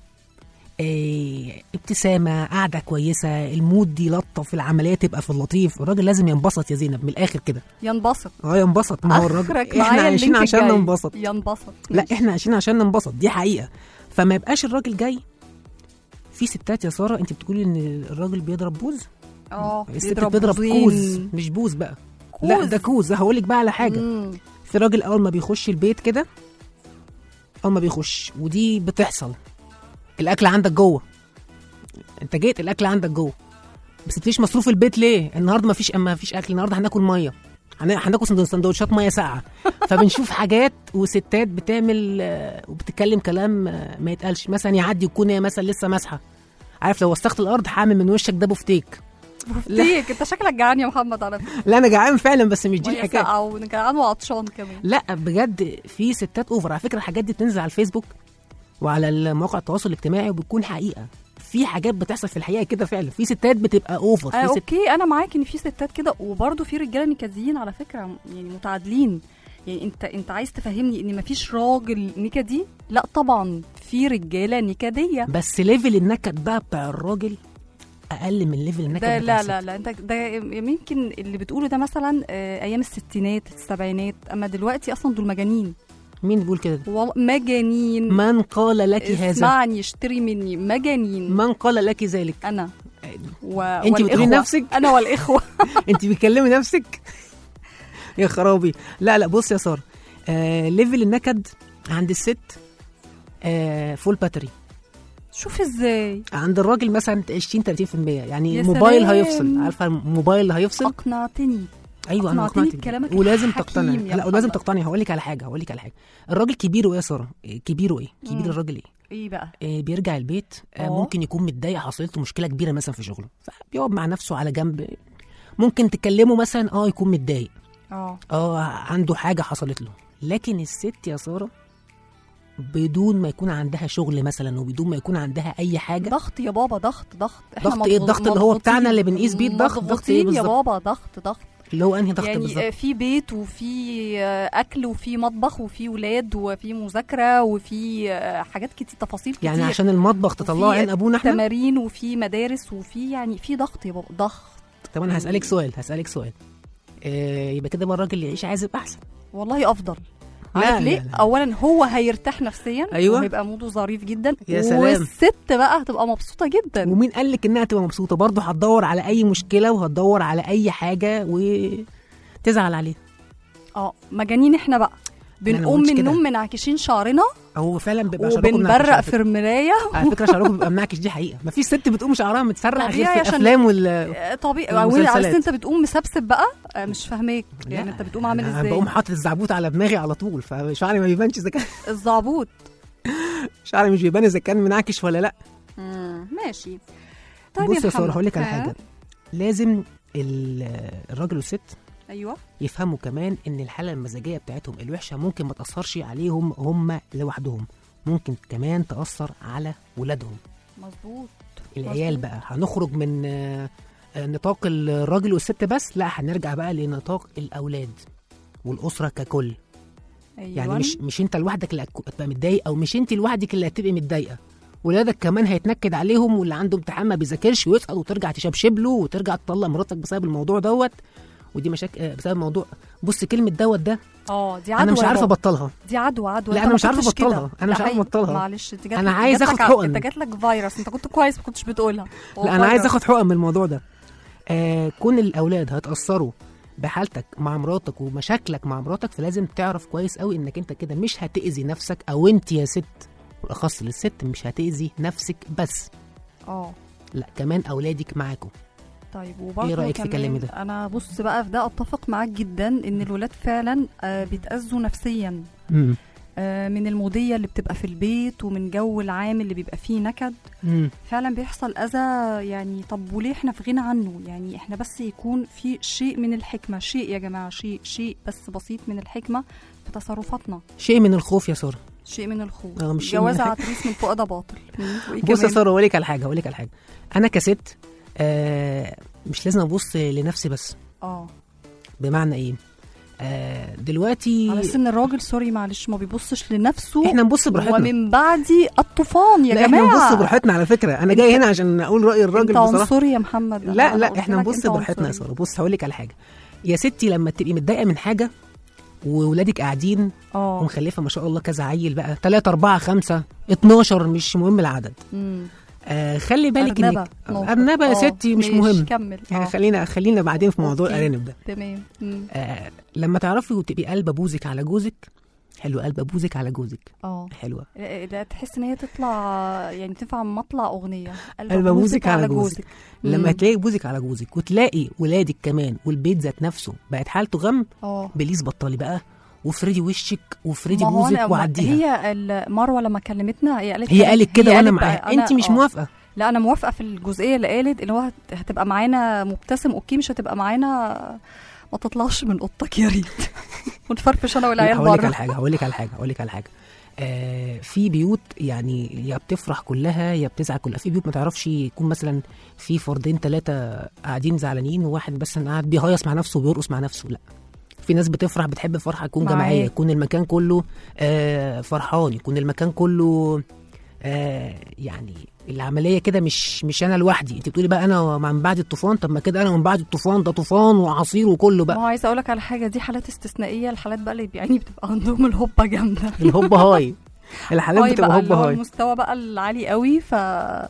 إيه ابتسامه قعده كويسه المود دي لطف العمليه تبقى في اللطيف الراجل لازم ينبسط يا زينب من الاخر كده ينبسط اه ينبسط ما هو الراجل اخرك احنا معايا عايشين اللينك عشان الجاي. ننبسط ينبسط لا احنا عايشين عشان ننبسط دي حقيقه فما يبقاش الراجل جاي في ستات يا ساره انت بتقولي ان الراجل بيضرب بوز اه الست بتضرب بوزين. كوز مش بوز بقى لا كوز. ده كوز هقول لك بقى على حاجه مم. في راجل اول ما بيخش البيت كده اول ما بيخش ودي بتحصل الاكل عندك جوه انت جيت الاكل عندك جوه بس مفيش مصروف البيت ليه النهارده مفيش اما مفيش اكل النهارده هناكل ميه هن- هناكل سندو- سندوتشات ميه ساقعه فبنشوف حاجات وستات بتعمل آه، وبتتكلم كلام آه، ما يتقالش مثلا يعدي يكون هي مثلا لسه ماسحه عارف لو وسخت الارض هعمل من وشك ده بفتيك بفتيك انت شكلك جعان يا محمد على فكره لا انا جعان فعلا بس مش دي مية الحكايه ساقعة وجعان وعطشان كمان لا بجد في ستات اوفر على فكره الحاجات دي بتنزل على الفيسبوك وعلى مواقع التواصل الاجتماعي وبتكون حقيقه في حاجات بتحصل في الحقيقه كده فعلا في ستات بتبقى اوفر آه في ست... اوكي انا معاك ان في ستات كده وبرده في رجاله نكديين على فكره يعني متعادلين يعني انت انت عايز تفهمني ان مفيش راجل نكدي لا طبعا في رجاله نكديه بس ليفل النكد بقى بتاع الراجل اقل من ليفل النكد ده بتاع لا الست. لا لا انت ده يمكن اللي بتقوله ده مثلا آه، ايام الستينات السبعينات اما دلوقتي اصلا دول مجانين مين بيقول كده والله مجانين من قال لك هذا اسمعني اشتري مني مجانين من قال لك ذلك انا و... انت بتقولي والإخوة. نفسك انا والاخوه انت بتكلمي نفسك يا خرابي لا لا بص يا ساره آه ليفل النكد عند الست آه فول باتري شوف ازاي عند الراجل مثلا 20 30% يعني يا موبايل سلام. هيفصل عارفه الموبايل اللي هيفصل اقنعتني ايوه انا أقنعتني اقنعتك بكلامك ولازم الحكيم تقتنع يا لا ولازم محمد. تقتنع هقول لك على حاجه هقول لك على حاجه الراجل كبيره ايه يا ساره إيه كبيره ايه كبير مم. الراجل ايه ايه بقى آه، بيرجع البيت آه، اه. ممكن يكون متضايق حصلت له مشكله كبيره مثلا في شغله فبيقعد مع نفسه على جنب ممكن تكلمه مثلا اه يكون متضايق اه اه عنده حاجه حصلت له لكن الست يا ساره بدون ما يكون عندها شغل مثلا وبدون ما يكون عندها اي حاجه ضغط يا بابا ضغط ضغط ضغط إيه؟ الضغط اللي هو بتاعنا اللي بنقيس بيه الضغط؟ ضغط إيه ضغطين يا بالظبط؟ بابا ضغط ضغط اللي هو انهي ضغط يعني بالظبط آه، في بيت وفي آه، اكل وفي مطبخ وفي ولاد وفي مذاكره وفي آه، حاجات كتير تفاصيل كتير يعني عشان المطبخ تطلعوا وفي عين ابونا احنا تمارين وفي مدارس وفي يعني في ضغط يا بابا ضغط طب انا هسالك سؤال هسالك سؤال آه يبقى كده بقى الراجل يعيش عازب احسن والله افضل لا، عارف لا، ليه؟ لا. اولا هو هيرتاح نفسيا أيوة. وهيبقى موده ظريف جدا يا سلام. والست بقى هتبقى مبسوطه جدا ومين قال لك انها تبقى مبسوطه برضه هتدور على اي مشكله وهتدور على اي حاجه وتزعل عليها اه مجانين احنا بقى لا، أنا ما بنقوم قلتش من كده. النوم منعكشين شعرنا هو فعلا بيبقى شعركم منعكش وبنبرق على في فكرة. المرايه على فكره شعركم بيبقى منعكش دي حقيقه مفيش ست بتقوم شعرها متسرح غير طبيعي في عشان- الافلام وال آه، طبيعي المسلسلات. على انت بتقوم مسبسب بقى آه، مش فاهماك يعني انت بتقوم عامل أنا ازاي بقوم حاطط الزعبوط على دماغي على طول فشعري ما بيبانش اذا كان الزعبوط شعري مش بيبان اذا كان منعكش ولا لا مم، ماشي طيب بص يا ساره محمد. هقول لك على ها؟ حاجه لازم ال- الراجل والست ايوه يفهموا كمان ان الحاله المزاجيه بتاعتهم الوحشه ممكن ما تاثرش عليهم هم لوحدهم ممكن كمان تاثر على ولادهم مظبوط العيال مظبوط. بقى هنخرج من آه، آه، نطاق الراجل والست بس لا هنرجع بقى لنطاق الاولاد والاسره ككل أيوة. يعني مش مش انت لوحدك اللي هتكو- هتبقى متضايق او مش انت لوحدك اللي هتبقي متضايقه ولادك كمان هيتنكد عليهم واللي عنده امتحان ما بيذاكرش ويسقط وترجع تشبشب له وترجع تطلق مراتك بسبب الموضوع دوت ودي مشاكل آه، بسبب موضوع بص كلمه دوت ده اه دي عدوى انا مش يا عارفه بابا. ابطلها دي عدوى عدوى لا، أنت أنا ما مش عارفة كنتش كده. أبطلها. أنا ده مش عارفة حقيقي. أبطلها. معلش انت جات أنا لك- عايز جات آخد لك ع- حقن. انت جات لك فيروس انت كنت كويس ما كنتش بتقولها هو لا انا عايز فيروس. اخد حقن من الموضوع ده آه كون الاولاد هيتاثروا بحالتك مع مراتك ومشاكلك مع مراتك فلازم تعرف كويس قوي انك انت كده مش هتاذي نفسك او انت يا ست بالاخص للست مش هتاذي نفسك بس اه لا كمان اولادك معاكم طيب وبرضه إيه رأيك في كمان كلامي ده؟ انا بص بقى في ده اتفق معاك جدا ان الولاد فعلا آه، بيتاذوا نفسيا امم آه، من الموديه اللي بتبقى في البيت ومن جو العام اللي بيبقى فيه نكد امم فعلا بيحصل اذى يعني طب وليه احنا في غنى عنه يعني احنا بس يكون في شيء من الحكمه شيء يا جماعه شيء شيء بس بسيط من الحكمه في تصرفاتنا شيء من الخوف يا ساره شيء من الخوف آه، مش شيء من جواز الحكمة. عتريس من فوق ده باطل مم، وإيه بص يا كمان؟ ساره اقول لك على حاجه اقول لك على حاجه انا كست آه مش لازم ابص لنفسي بس اه بمعنى ايه آه دلوقتي على ان الراجل سوري معلش ما بيبصش لنفسه احنا نبص براحتنا ومن بعد الطوفان يا لا جماعه احنا نبص براحتنا على فكره انا جاي هنا عشان اقول راي الراجل انت بصراحه عنصري يا محمد أنا- لا أنا لا قلت احنا لك نبص أنت براحتنا يا عنصري. ساره بص هقول لك على حاجه يا ستي لما تبقي متضايقه من حاجه وولادك قاعدين اه ومخلفه ما شاء الله كذا عيل بقى 3 4 5 12 مش مهم العدد مم. آه خلي بالك أرنبة. انك نقطة. ارنبه يا آه، ستي مش ماشي، مهم كمل يعني آه. خلينا خلينا بعدين في موضوع أوكي. الارانب ده تمام مم. آه لما تعرفي وتبقي قلبه بوزك على جوزك حلو قلبه بوزك على جوزك اه حلوه لا لا، تحس ان هي تطلع يعني تنفع مطلع اغنيه قلب بوزك على جوزك. لما مم. تلاقي بوزك على جوزك وتلاقي ولادك كمان والبيت ذات نفسه بقت حالته غم اه بليز بطلي بقى وافردي وشك وافردي ما هو أنا- بوزك ما- وعديها هي ال- مروه لما كلمتنا هي قالت هي قالت كده وانا قالت معاها بقى أنا- انت مش آه. موافقه لا انا موافقه في الجزئيه اللي قالت اللي هو هت- هتبقى معانا مبتسم اوكي مش هتبقى معانا ما تطلعش من اوضتك يا ريت ونفرفش انا لا، والعيال هقول لك بره على حاجه هقول لك على حاجه هقول لك على حاجه آه في بيوت يعني يا بتفرح كلها يا بتزعل كلها في بيوت ما تعرفش يكون مثلا في فردين ثلاثه قاعدين زعلانين وواحد بس قاعد بيهيص مع نفسه وبيرقص مع نفسه لا في ناس بتفرح بتحب فرحه تكون معاك. جماعيه يكون المكان كله آه فرحان يكون المكان كله آه يعني العمليه كده مش مش انا لوحدي انت بتقولي بقى انا من بعد الطوفان طب ما كده انا من بعد الطوفان ده طوفان وعصير وكله ما بقى هو عايزه اقول لك على حاجه دي حالات استثنائيه الحالات بقى اللي يعني بتبقى عندهم الهبه جامده الهوب هاي الحالات هاي بتبقى بقى هوب اللي هو هاي المستوى بقى العالي قوي ف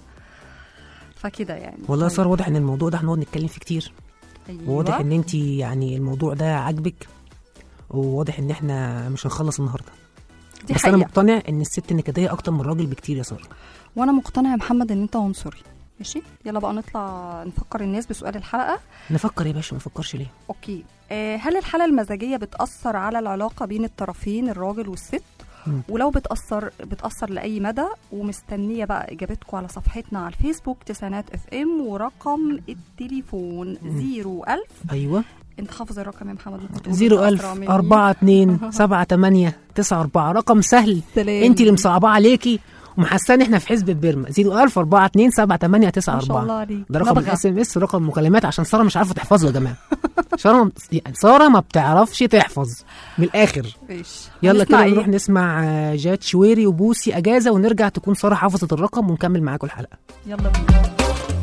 فكده يعني والله طيب. صار واضح ان الموضوع ده هنقعد نتكلم فيه كتير أيوة. وواضح ان انت يعني الموضوع ده عاجبك وواضح ان احنا مش هنخلص النهارده دي بس انا حقيقه مقتنع ان الست نكديه اكتر من الراجل بكتير يا ساره وانا مقتنعه يا محمد ان انت عنصري ماشي يلا بقى نطلع نفكر الناس بسؤال الحلقه نفكر يا باشا ما نفكرش ليه اوكي آه هل الحاله المزاجيه بتاثر على العلاقه بين الطرفين الراجل والست مم. ولو بتاثر بتاثر لاي مدى ومستنيه بقى اجابتكم على صفحتنا على الفيسبوك تسعينات اف ام ورقم التليفون 01000 ايوه انت حافظ الرقم يا محمد ممكن تقوله زيرو بأسرع ألف مني. أربعة اتنين سبعة تمانية تسعة أربعة رقم سهل سلام. انت اللي مصعباه عليكي ومحساني احنا في حزب بيرما زيرو ألف أربعة اتنين سبعة تمانية تسعة ما شاء أربعة الله عليك. ده رقم نبغى. الاس ام اس رقم مكالمات عشان ساره مش عارفه تحفظه يا جماعه ساره ما- يعني ساره ما بتعرفش تحفظ من الاخر ماشي يلا هنسمع كده إيه؟ نروح نسمع آه، جات شويري وبوسي اجازه ونرجع تكون ساره حافظت الرقم ونكمل معاكم الحلقه يلا بينا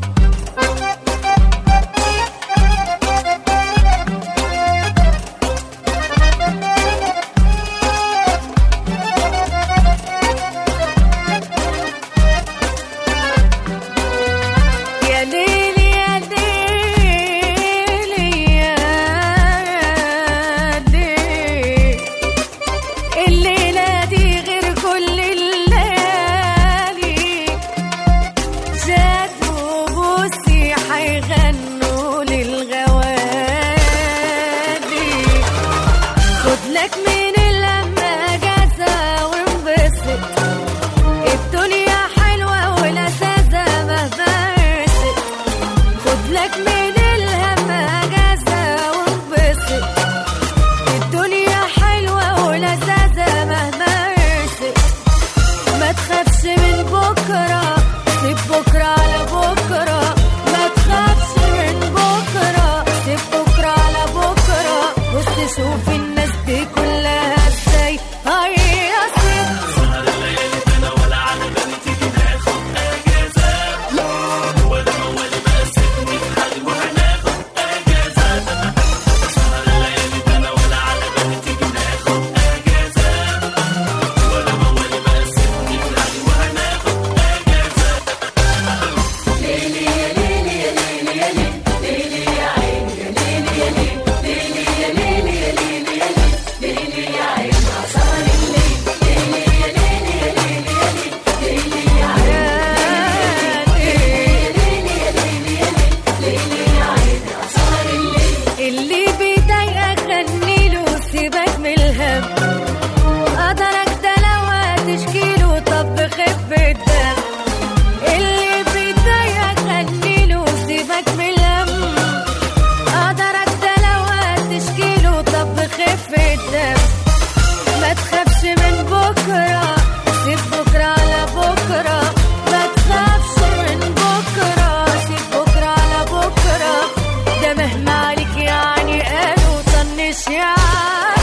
يا ليل يا ليل يا ليل الليلة دي غير كل الليالي جاد وبوسي حيغنوا للغوالي خد لك من اللمة اجازة وانبسط الدنيا حلوة ولذاذة مهما رست خد لك من الهم اجازة وانبسط الدنيا حلوة ولذاذة مهما رست ما تخافش من بكرة سيب بكرة على بكرة ما تخافش من بكرة سيب بكرة على بكرة بص شوف الناس دي كلها ازاي هيصير اللي بيضايقك غنيله سيبك من الهم قدرك ده لو هتشكيله طب خف الدم اللي بيضايقك غنيله سيبك من الهم قدرك ده لو هتشكيله طب خف الدم ما تخافش من بكرة سيب بكرة على بكرة ما تخافش من بكرة سيب بكرة على بكرة ده مهما عليك يعني قالوا طنش يعني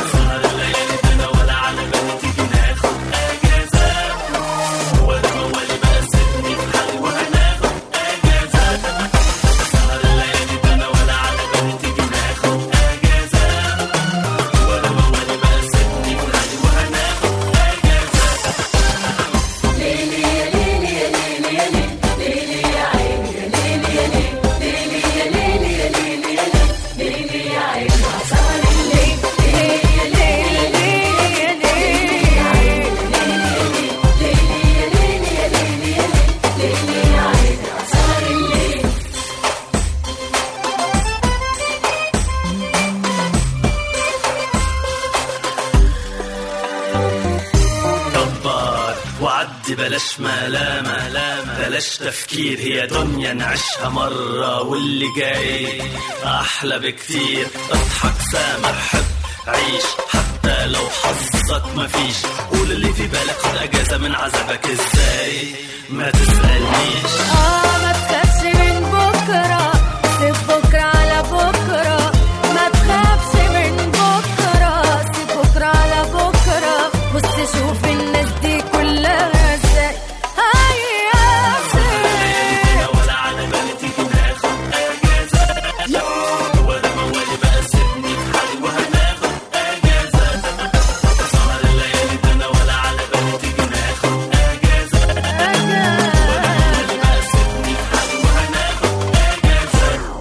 كبر وعدي بلاش ملامة بلاش تفكير هي دنيا نعيشها مرة واللي جاي أحلى بكتير اضحك سامر حب عيش حتى لو حظك مفيش قول اللي في بالك خد أجازة من عذابك ازاي ما تسألنيش اه ما تخافش من بكرة سيب بكرة على بكرة ما تخافش من بكرة سيب بكرة على بكرة بص شوف الناس دي كلها ازاي هيا ولا على بالي تيجي ناخد أجازة ولا موالي بقى سيبني في حالي وهناخد أجازة سهر الليالي ده أنا ولا على بالي تيجي ناخد أجازة ولا بقى سيبني في حالي وهناخد أجازة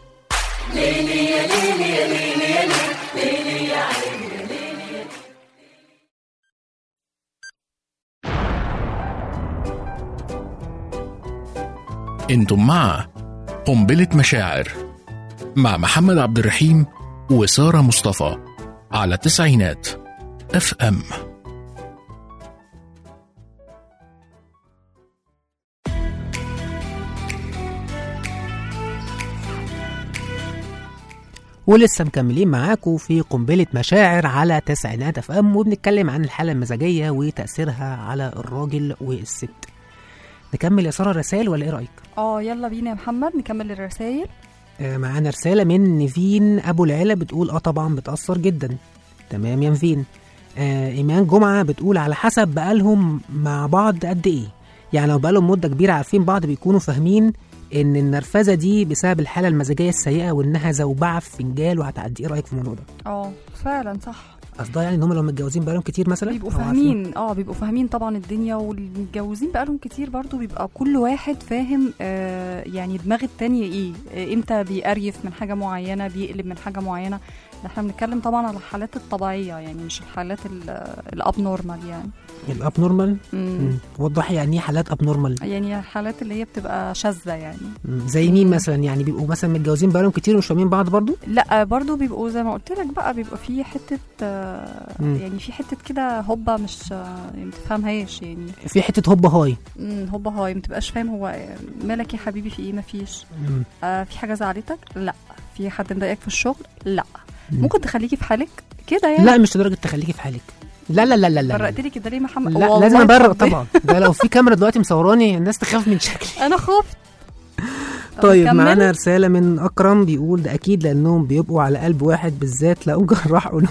انتم مع قنبلة مشاعر مع محمد عبد الرحيم وسارة مصطفى على تسعينات اف ام ولسه مكملين معاكم في قنبلة مشاعر على تسعينات اف ام وبنتكلم عن الحالة المزاجية وتأثيرها على الراجل والست نكمل يا سارة الرسائل ولا ايه رأيك؟ اه يلا بينا يا محمد نكمل الرسائل آه، معانا رسالة من نيفين أبو العلا بتقول اه طبعا بتأثر جدا تمام يا نيفين آه إيمان جمعة بتقول على حسب بقالهم مع بعض قد إيه يعني لو بقالهم مدة كبيرة عارفين بعض بيكونوا فاهمين إن النرفزة دي بسبب الحالة المزاجية السيئة وإنها زوبعة في فنجال وهتعدي إيه رأيك في الموضوع ده؟ اه فعلا صح قصدها يعني إن هم لو متجوزين بقالهم كتير مثلا بيبقوا أو عارفين؟ فاهمين اه بيبقوا فاهمين طبعا الدنيا والمتجوزين بقالهم كتير برضو بيبقى كل واحد فاهم آه يعني دماغ التانية ايه آه امتى بيقريف من حاجة معينة بيقلب من حاجة معينة ده احنا بنتكلم طبعا على الحالات الطبيعية يعني مش الحالات الاب نورمال يعني الأب نورمال مم. وضحي يعني إيه حالات أب نورمال يعني الحالات اللي هي بتبقى شاذة يعني زي مين مثلا يعني بيبقوا مثلا متجوزين بقالهم كتير ومش فاهمين بعض برضو؟ لا برضو بيبقوا زي ما قلت لك بقى بيبقى في حتة آه مم. يعني في حتة كده هوبا مش آه، يعني ما تفهمهاش يعني في حتة هوب هاي مم، هوبا هاي ما تبقاش فاهم هو مالك يا حبيبي في ايه مفيش مم. آه في حاجه زعلتك لا في حد مضايقك في الشغل لا مم. ممكن تخليكي في حالك كده يعني لا مش لدرجة تخليكي في حالك لا لا لا لا لا برقت لي كده ليه يا محمد لا والله لازم ابرق اتخضيت. طبعا ده لو في كاميرا دلوقتي مصوراني الناس تخاف من شكلي انا خفت طيب نكمل؟ معانا رسالة من أكرم بيقول ده أكيد لأنهم بيبقوا على قلب واحد بالذات لو جراح قلوب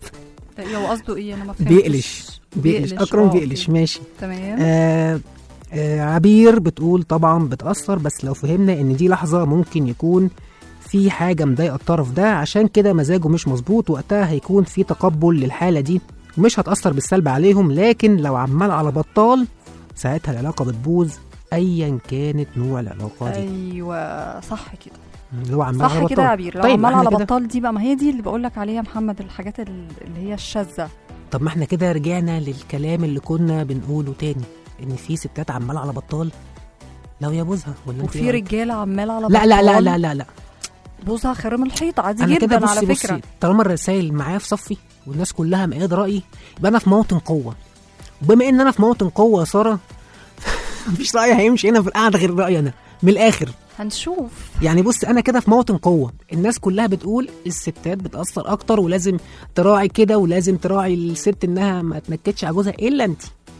ده هو قصده ايه انا ما فهمتش بيقلش بيقلش أكرم آه، بيقلش أوكي. ماشي تمام آه آه عبير بتقول طبعا بتأثر بس لو فهمنا إن دي لحظة ممكن يكون في حاجة مضايقة الطرف ده عشان كده مزاجه مش مظبوط وقتها هيكون في تقبل للحالة دي ومش هتأثر بالسلب عليهم لكن لو عمال على بطال ساعتها العلاقة بتبوظ أيا كانت نوع العلاقة دي ايوه صح كده اللي هو عمال على صح كده يا بطال. عبير لو طيب عمال احنا على كده- بطال دي بقى ما هي دي اللي بقول لك عليها يا محمد الحاجات ال- اللي هي الشاذه طب ما احنا كده رجعنا للكلام اللي كنا بنقوله تاني ان في ستات عمال على بطال لو يا بوزها ولا انت وفي إيه رأيك؟ رجاله عمال على لا لا لا بطال. لا لا لا بوزها خرم الحيط عادي انا كده جدا بصي على بصي فكره طالما الرسائل معايا في صفي والناس كلها مقيد رايي يبقى انا في موطن قوه وبما ان انا في موطن قوه يا ساره مفيش راي هيمشي هنا في القعده غير رايي انا من الاخر هنشوف يعني بص انا كده في موطن قوه الناس كلها بتقول الستات بتاثر اكتر ولازم تراعي كده ولازم تراعي الست انها ما تنكدش على جوزها الا انت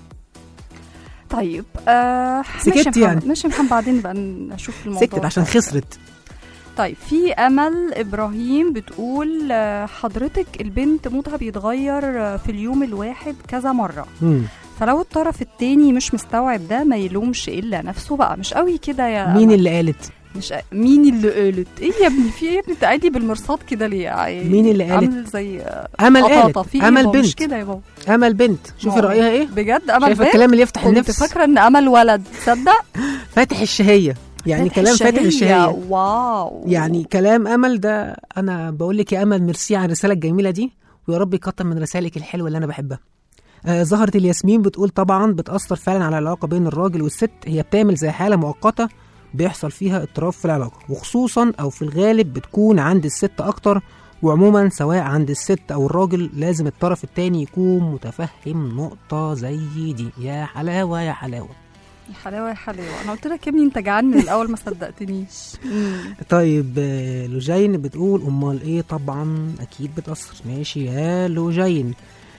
طيب آه سكت ماشي يا محمد يعني. ماشي يا محمد بعدين نبقى نشوف الموضوع سكتت عشان بتاعك. خسرت طيب في امل ابراهيم بتقول آه، حضرتك البنت مودها بيتغير آه، في اليوم الواحد كذا مره مم. فلو الطرف التاني مش مستوعب ده ما يلومش الا نفسه بقى مش قوي كده يا مين أمل. اللي قالت مش مين اللي قالت ايه يا ابني في ايه يا ابني انت قاعد لي بالمرصاد كده ليه يعني مين اللي قالت؟ عامل زي آه، امل قطاطة. قالت في إيه امل بابا؟ مش بنت كده يا بابا امل بنت شوفي ما هو رايها ايه بجد امل شايفه بنت الكلام اللي يفتح كنت النفس فاكره ان امل ولد تصدق فاتح الشهيه يعني كلام فاتح الشهيه واو يعني كلام امل ده انا بقول لك يا امل ميرسي على الرساله الجميله دي ويا رب يكتر من رسائلك الحلوه اللي انا بحبها آه زهرة الياسمين بتقول طبعا بتأثر فعلا على العلاقة بين الراجل والست هي بتعمل زي حالة مؤقتة بيحصل فيها اضطراب في العلاقة وخصوصا أو في الغالب بتكون عند الست أكتر وعموما سواء عند الست أو الراجل لازم الطرف التاني يكون متفهم نقطة زي دي يا حلاوة يا حلاوة يا حلاوه يا حلاوه انا قلت لك يا ابني انت جعان من الاول ما صدقتنيش مم. طيب آه، لوجين بتقول امال ايه طبعا اكيد بتاثر ماشي يا لوجين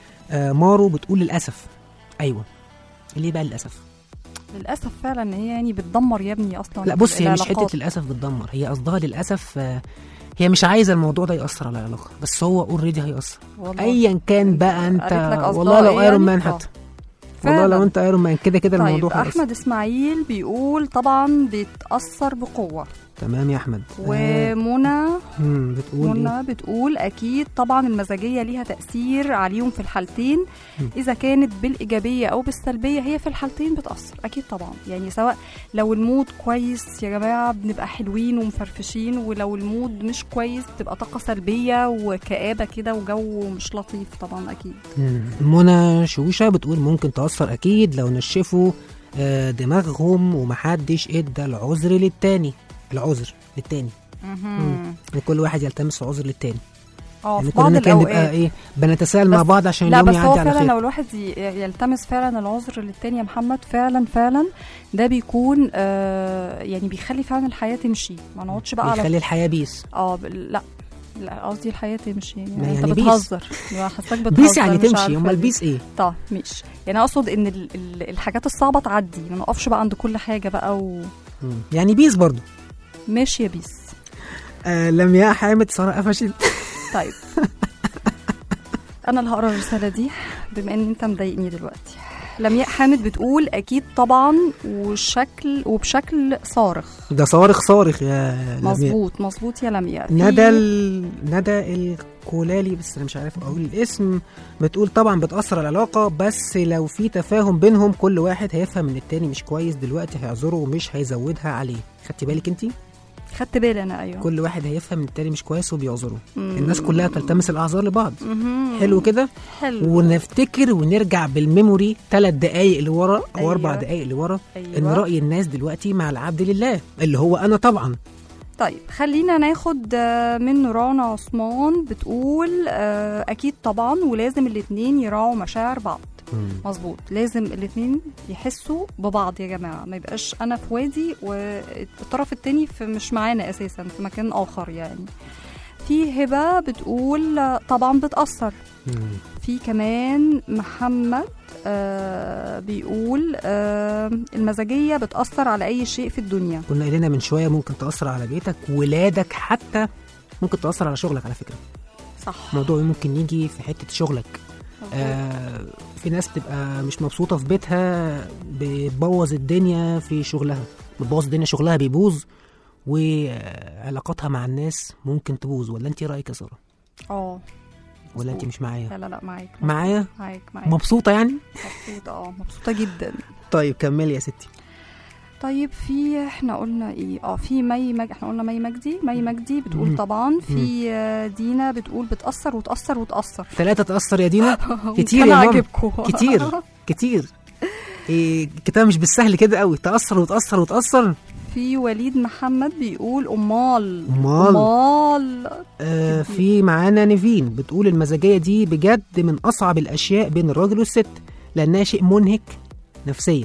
آه مارو بتقول للاسف ايوه ليه بقى للاسف للاسف فعلا ان هي يعني بتدمر يا ابني اصلا لا بص هي مش العلاقات. حته للاسف بتدمر هي قصدها للاسف آه هي مش عايزه الموضوع ده ياثر على العلاقه بس هو اوريدي هياثر والله. ايا كان بقى انت قالت لك قصدها والله لو إيه ايرون يعني؟ مان آه. حتى والله لو فعلاً. انت ايرون مان كده كده طيب الموضوع هيأثر احمد اسماعيل بيقول طبعا بيتاثر بقوه تمام يا احمد آه ومنى مم، بتقول ايه منى بتقول اكيد طبعا المزاجيه ليها تاثير عليهم في الحالتين مم. اذا كانت بالايجابيه او بالسلبيه هي في الحالتين بتاثر اكيد طبعا يعني سواء لو المود كويس يا جماعه بنبقى حلوين ومفرفشين ولو المود مش كويس بتبقى طاقه سلبيه وكآبه كده وجو مش لطيف طبعا اكيد مم. منى شوشة بتقول ممكن تأثر أكيد لو نشفوا آه، دماغهم ومحدش ادى العذر للتاني العذر للتاني مهم. يعني كل واحد يلتمس عذر للتاني اه يعني في بعض كلنا كان نبقى الاوقات ايه بنتساءل مع بس- بعض عشان لا اليوم بس هو يعدي على فعلا خير لو الواحد ي- يلتمس فعلا العذر للتاني يا محمد فعلا فعلا ده بيكون آه يعني بيخلي فعلا الحياه تمشي ما نقعدش بقى على بيخلي الحياة بيس اه ب- لا لا قصدي الحياه تمشي يعني, ما انت يعني بيس. بتهزر لا حاساك بتهزر بيس يعني مش تمشي عارفة امال ليه. بيس ايه طب ماشي يعني اقصد ان ال- ال- الحاجات الصعبه تعدي ما نقفش بقى عند كل حاجه بقى و... مم. يعني بيس برضو ماشي يا بيس آه لمياء حامد ساره قفشت طيب انا اللي هقرا الرساله دي بما ان انت مضايقني دلوقتي لمياء حامد بتقول اكيد طبعا وشكل وبشكل صارخ ده صارخ صارخ يا لمياء مظبوط مظبوط يا لمياء في- ندى ال... ندى الكولالي بس انا مش عارف اقول الاسم بتقول طبعا بتاثر على العلاقه بس لو في تفاهم بينهم كل واحد هيفهم ان التاني مش كويس دلوقتي هيعذره ومش هيزودها عليه خدتي بالك انت خدت بالي انا ايوه كل واحد هيفهم ان التاني مش كويس وبيعذره مم. الناس كلها تلتمس الاعذار لبعض مهم. حلو كده حلو ونفتكر ونرجع بالميموري ثلاث دقايق لورا او أيوة. اربع دقايق لورا أيوة. ان راي الناس دلوقتي مع العبد لله اللي هو انا طبعا طيب خلينا ناخد آه، من نورانا عثمان بتقول آه، اكيد طبعا ولازم الاتنين يراعوا مشاعر بعض مظبوط لازم الاتنين يحسوا ببعض يا جماعه ما يبقاش انا في وادي والطرف التاني في مش معانا اساسا في مكان اخر يعني في هبه بتقول آه، طبعا بتاثر في كمان محمد آه بيقول آه المزاجيه بتاثر على اي شيء في الدنيا كنا قايلين من شويه ممكن تاثر على بيتك ولادك حتى ممكن تاثر على شغلك على فكره صح الموضوع ممكن يجي في حته شغلك آه في ناس بتبقى مش مبسوطه في بيتها بتبوظ الدنيا في شغلها بتبوظ الدنيا شغلها بيبوظ وعلاقاتها مع الناس ممكن تبوظ ولا انت إيه رايك يا ساره اه ولا انت مش معايا لا لا لا معاك معايا معاك معاك مبسوطه يعني مبسوطة اه مبسوطة جدا طيب كملي يا ستي طيب في احنا قلنا ايه اه في مي مج... احنا قلنا مي مجدي مي مجدي بتقول مم. طبعا في آه، دينا بتقول بتأثر وتأثر وتأثر ثلاثة تأثر يا دينا كتير كان يا ماما عاجبكم. كتير كتير إيه الكتاب مش بالسهل كده قوي تأثر وتأثر وتأثر في وليد محمد بيقول امال أمال. امال آه في معانا نيفين بتقول المزاجية دي بجد من أصعب الأشياء بين الراجل والست لأنها شيء منهك نفسيا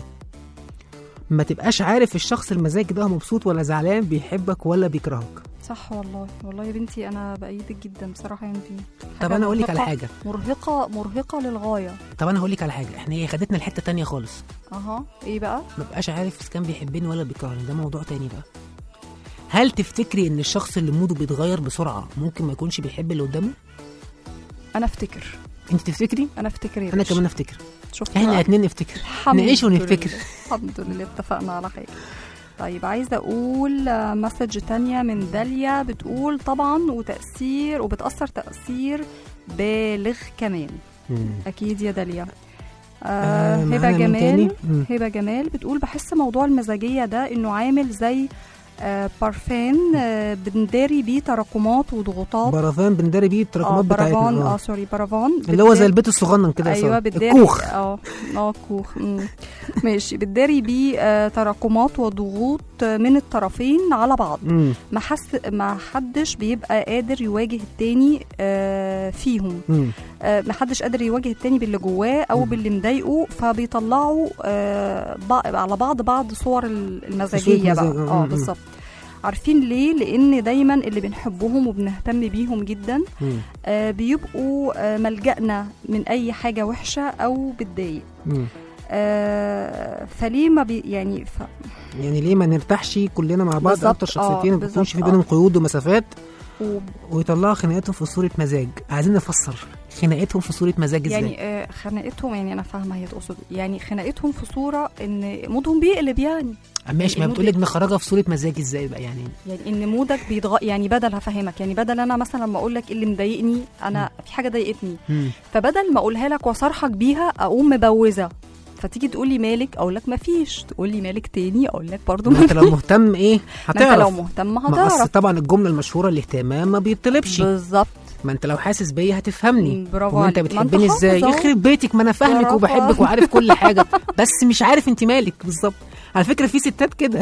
ما تبقاش عارف الشخص المزاج ده مبسوط ولا زعلان بيحبك ولا بيكرهك صح والله والله يا بنتي انا بأيدك جدا بصراحة يا نبيل طب حاجة أنا أقول لك على مرهقة- حاجة مرهقة مرهقة للغاية طب أنا هقول لك على حاجة إحنا هي خدتنا لحتة تانية خالص اها ايه بقى ما بقاش عارف إذا كان بيحبني ولا بيكرهني ده موضوع تاني بقى هل تفتكري إن الشخص اللي موده بيتغير بسرعة ممكن ما يكونش بيحب اللي قدامه؟ انا افتكر أنت تفتكري؟ انا افتكر يا أنا باشا. كمان أفتكر شفت إحنا بقى؟ الاتنين نفتكر الحمد نعيش ونفتكر لله. الحمد لله اتفقنا على خير طيب عايزة أقول آه، مسج تانية من داليا بتقول طبعا وتأثير وبتأثر تأثير بالغ كمان أكيد يا داليا آه آه، هبة معانا مين تاني؟ جمال مم. هبة جمال بتقول بحس موضوع المزاجية ده إنه عامل زي آه بارفان آه بنداري بيه تراكمات وضغوطات برافان بنداري بيه اه التراكمات برافان بتاعتنا اه سوري برافان اللي هو زي بتداري- البيت الصغنن كده يا ايوه سارة. بتداري الكوخ اه اه كوخ مم. ماشي بتداري بيه آه تراكمات وضغوط آه، من الطرفين على بعض مم. ما حس ما حدش بيبقى قادر يواجه التاني آه فيهم مم. آه ما حدش قادر يواجه التاني باللي جواه او باللي مضايقه فبيطلعوا آه بع- على بعض بعض صور المزاجيه بقى مزاج، آه، اه مم. بالظبط عارفين ليه لان دايما اللي بنحبهم وبنهتم بيهم جدا مم. آه، بيبقوا آه، ملجأنا من أي حاجة وحشة أو بتضايق مم. آه، فليه ما بي يعني ف... يعني ليه ما نرتاحش كلنا مع بعض بالظبط، اكتر شخصيتين آه، ما بيكونش في بالظبط، بينهم آه. قيود ومسافات و... ويطلعوا خناقتهم في صورة مزاج عايزين نفسر خناقتهم في صورة مزاج ازاي يعني آه، خناقتهم يعني أنا فاهمة هي تقصد إيه. يعني خناقتهم في صورة إن مودهم بيقلب يعني ماشي ما المود- بتقولك نخرجها في صورة مزاج ازاي بقى يعني يعني ان مودك بيتغ... يعني بدل هفهمك يعني بدل انا مثلا لما اقول لك اللي مضايقني انا في حاجه ضايقتني مم. فبدل ما اقولها لك واصارحك بيها اقوم مبوزه فتيجي تقول لي مالك اقول لك مفيش تقول لي مالك تاني اقول لك برضه ما انت لو مهتم ايه ما انت هتعرف لو مهتم ما أصل هتعرف طبعا الجملة المشهورة الاهتمام ما بيطلبش بالظبط ما انت لو حاسس بيا هتفهمني برافو وانت عليك. ما انت بتحبني حافظ ازاي اهو. يخرب بيتك ما انا فاهمك برافو وبحبك عليك. وعارف كل حاجه بس مش عارف انت مالك بالظبط على فكره في ستات كده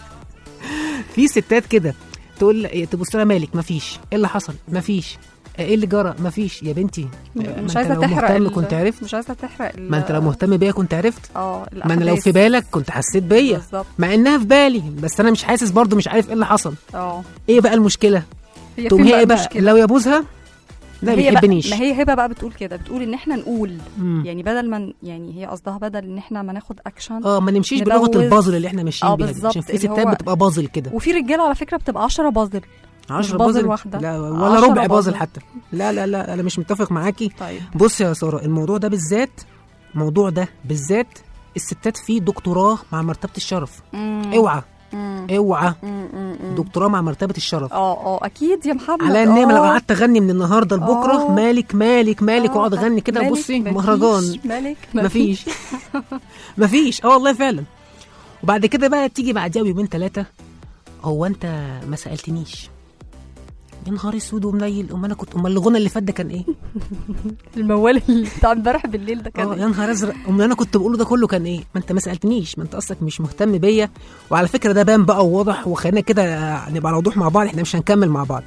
في ستات كده تقول تبص لها مالك مفيش ايه اللي حصل مفيش ايه اللي جرى مفيش يا بنتي ما مش انت عايزه لو تحرق مهتم ال- كنت عرفت مش عايزه تحرق ال- ما انت لو مهتم بيا كنت عرفت اه ما انا لو الأحداث. في بالك كنت حسيت بيا بالظبط مع انها في بالي بس انا مش حاسس برضو مش عارف ايه اللي حصل اه ايه بقى المشكله هي تقوم فين هي بقى ايه بقى المشكلة؟ لو يبوزها لا هي بقى- بيحبنيش ما هي هبه بقى بتقول كده بتقول ان احنا نقول مم. يعني بدل ما ن- يعني هي قصدها بدل ان احنا ما ناخد اكشن اه ما نمشيش نبوز. بلغه البازل اللي احنا ماشيين اه بيها دي بالظبط عشان في اللي ستات هو- بتبقى بازل كده وفي رجاله على فكره بتبقى 10 بازل 10 مش بازل بازل واحدة. لا ولا عشرة ربع بازل بازل. حتى لا لا لا انا مش متفق معاكي طيب بص يا ساره الموضوع ده بالذات الموضوع ده بالذات الستات فيه دكتوراه مع مرتبه الشرف مم. اوعى مم. اوعى مم. مم. مم. دكتوراه مع مرتبه الشرف اه اه اكيد يا محمد على النعمة لو آه. قعدت اغني من النهارده لبكره آه. مالك مالك مالك آه، واقعد اغني كده مالك بصي مفيش، مهرجان مالك مفيش مفيش اه والله فعلا وبعد كده بقى تيجي بعديها بيومين ثلاثه هو انت ما سالتنيش يا نهار اسود ومنيل امال انا كنت امال الغنى اللي فات ده كان ايه؟ الموال اللي بتاع امبارح بالليل ده كان اه إيه؟ يا نهار ازرق امال انا كنت بقوله ده كله كان ايه؟ ما انت ما سالتنيش ما انت اصلك مش مهتم بيا وعلى فكره ده بان بقى وواضح وخلينا كده نبقى على وضوح مع بعض احنا مش هنكمل مع بعض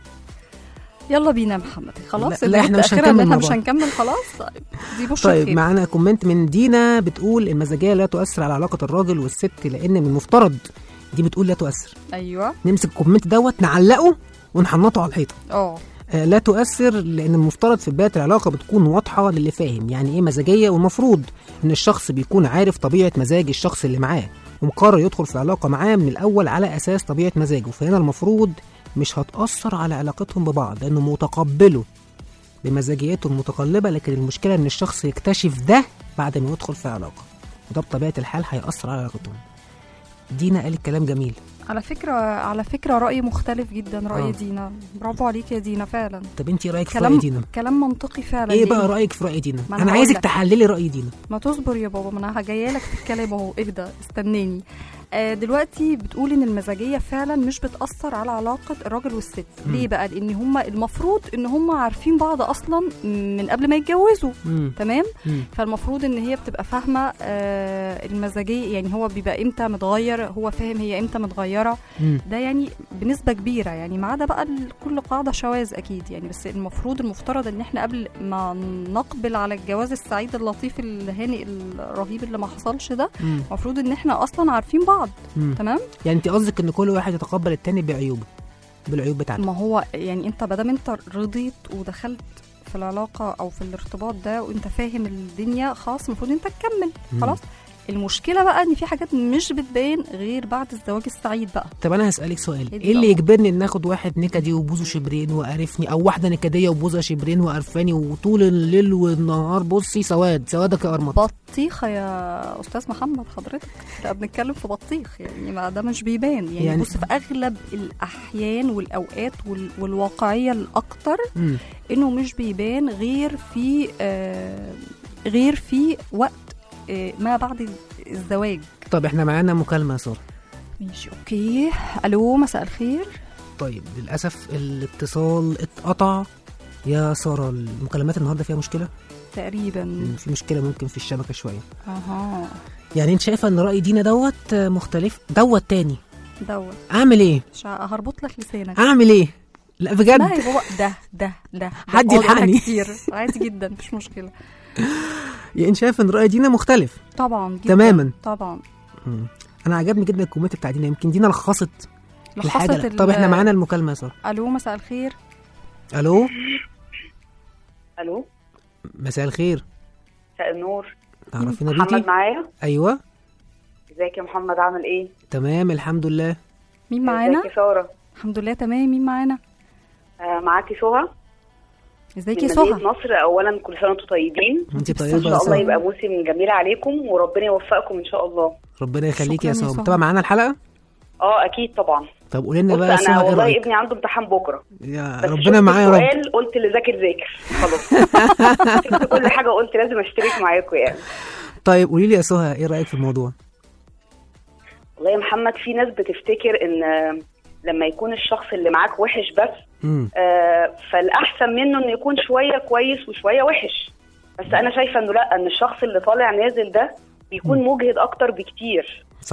يلا بينا يا محمد خلاص لا- لا، إحنا مش الآخرة إن هنكمل احنا مع مش بعض. هنكمل خلاص طيب دي بشرة طيب خير. معانا كومنت من دينا بتقول المزاجيه لا تؤثر على علاقه الراجل والست لان من المفترض دي بتقول لا تؤثر ايوه نمسك الكومنت دوت نعلقه ونحنطه على الحيطه اه آه، لا تؤثر لان المفترض في بدايه العلاقه بتكون واضحه للي فاهم يعني ايه مزاجيه والمفروض ان الشخص بيكون عارف طبيعه مزاج الشخص اللي معاه ومقرر يدخل في علاقه معاه من الاول على اساس طبيعه مزاجه فهنا المفروض مش هتاثر على علاقتهم ببعض لانه متقبله بمزاجياته المتقلبه لكن المشكله ان الشخص يكتشف ده بعد ما يدخل في علاقه وده بطبيعه الحال هياثر على علاقتهم دينا قالت كلام جميل على فكرة على فكرة رأي مختلف جدا رأي آه. دينا برافو عليك يا دينا فعلا طب انت رايك في راي كلام دينا كلام منطقي فعلا ايه ليه؟ بقى رايك في راي دينا ما أنا انا هقول عايزك لك. تحللي راي دينا ما تصبر يا بابا ما انا جايه لك في الكلام اهو اهدى استناني آه دلوقتي بتقول ان المزاجيه فعلا مش بتاثر على علاقه الراجل والست مم. ليه بقى لان هما المفروض ان هما عارفين بعض اصلا من قبل ما يتجوزوا مم. تمام مم. فالمفروض ان هي بتبقى فاهمه آه المزاجيه يعني هو بيبقى امتى متغير هو فاهم هي امتى متغيره مم. ده يعني بنسبه كبيره يعني ما عدا بقى ال- كل قاعده شواذ اكيد يعني بس المفروض المفترض ان احنا قبل ما نقبل على الجواز السعيد اللطيف الهانئ الرهيب اللي ما حصلش ده مم. المفروض ان احنا اصلا عارفين بعض مم. تمام يعني انت قصدك ان كل واحد يتقبل التاني بعيوبه بالعيوب بتاعته ما هو يعني انت بدل انت رضيت ودخلت في العلاقه او في الارتباط ده وانت فاهم الدنيا خلاص المفروض انت تكمل مم. خلاص المشكله بقى ان في حاجات مش بتبان غير بعد الزواج السعيد بقى طب انا هسالك سؤال إيه دي ايه اللي بقى؟ يجبرني ان اخد واحد نكدي وبوزه شبرين وقرفني او واحده نكديه وبوزها شبرين وقرفاني وطول الليل والنهار بصي سواد سوادك يا قرمط بطيخه يا استاذ محمد حضرتك احنا بنتكلم في بطيخ يعني ما ده مش بيبان يعني, يعني- يعني بص في اغلب الاحيان والاوقات وال- والواقعيه الاكتر مم. انه مش بيبان غير في آه غير في وقت آه ما بعد الزواج طب احنا معانا مكالمه يا ساره ماشي اوكي الو مساء الخير طيب للاسف الاتصال اتقطع يا ساره المكالمات النهارده فيها مشكله تقريبا مم، في مشكله ممكن في الشبكه شويه اها يعني انت شايفه ان راي دينا دوت مختلف دوت تاني دوت اعمل ايه مش ه- هربط لك لسانك اعمل ايه لا بجد لا يا بابا ده ده ده حد ده أقعد يلحقني. كتير عادي جدا مفيش مشكله يعني انت شايف ان راي دينا مختلف طبعا جدا تماماً. طبعا مم. انا عجبني جدا الكومنت بتاع دينا يمكن دينا لخصت الحاجه لخصت ال- طب احنا معانا المكالمه يا ساره الو مساء الخير الو الو مساء الخير مساء النور تعرفينا محمد بيكي معايا ايوه ازيك يا محمد عامل ايه تمام الحمد لله مين معانا ازيك يا ساره الحمد لله تمام مين معانا آه معاكي سهى ازيك من يا مدينة سهى نصر اولا كل سنه وانتم طيبين انت ان طيبه يا شاء الله ساره يبقى موسم جميل عليكم وربنا يوفقكم ان شاء الله ربنا يخليكي يا شكراً يا ساره سهى. متابعه معانا الحلقه اه اكيد طبعا طب قولي لنا بص بقى يا انا سهى ايه والله رايك ابني عنده امتحان بكره يا بس ربنا شفت معايا يا رب السؤال قلت اللي ذاكر ذاكر خلاص شفت كل حاجه قلت لازم اشترك معاكم يعني طيب قولي لي يا سهى ايه رايك في الموضوع والله يا محمد في ناس بتفتكر ان آه، لما يكون الشخص اللي معاك وحش بس امم آه، فالاحسن منه انه يكون شويه كويس وشويه وحش بس انا شايفه انه لا ان الشخص اللي طالع نازل ده بيكون مجهد اكتر بكتير صح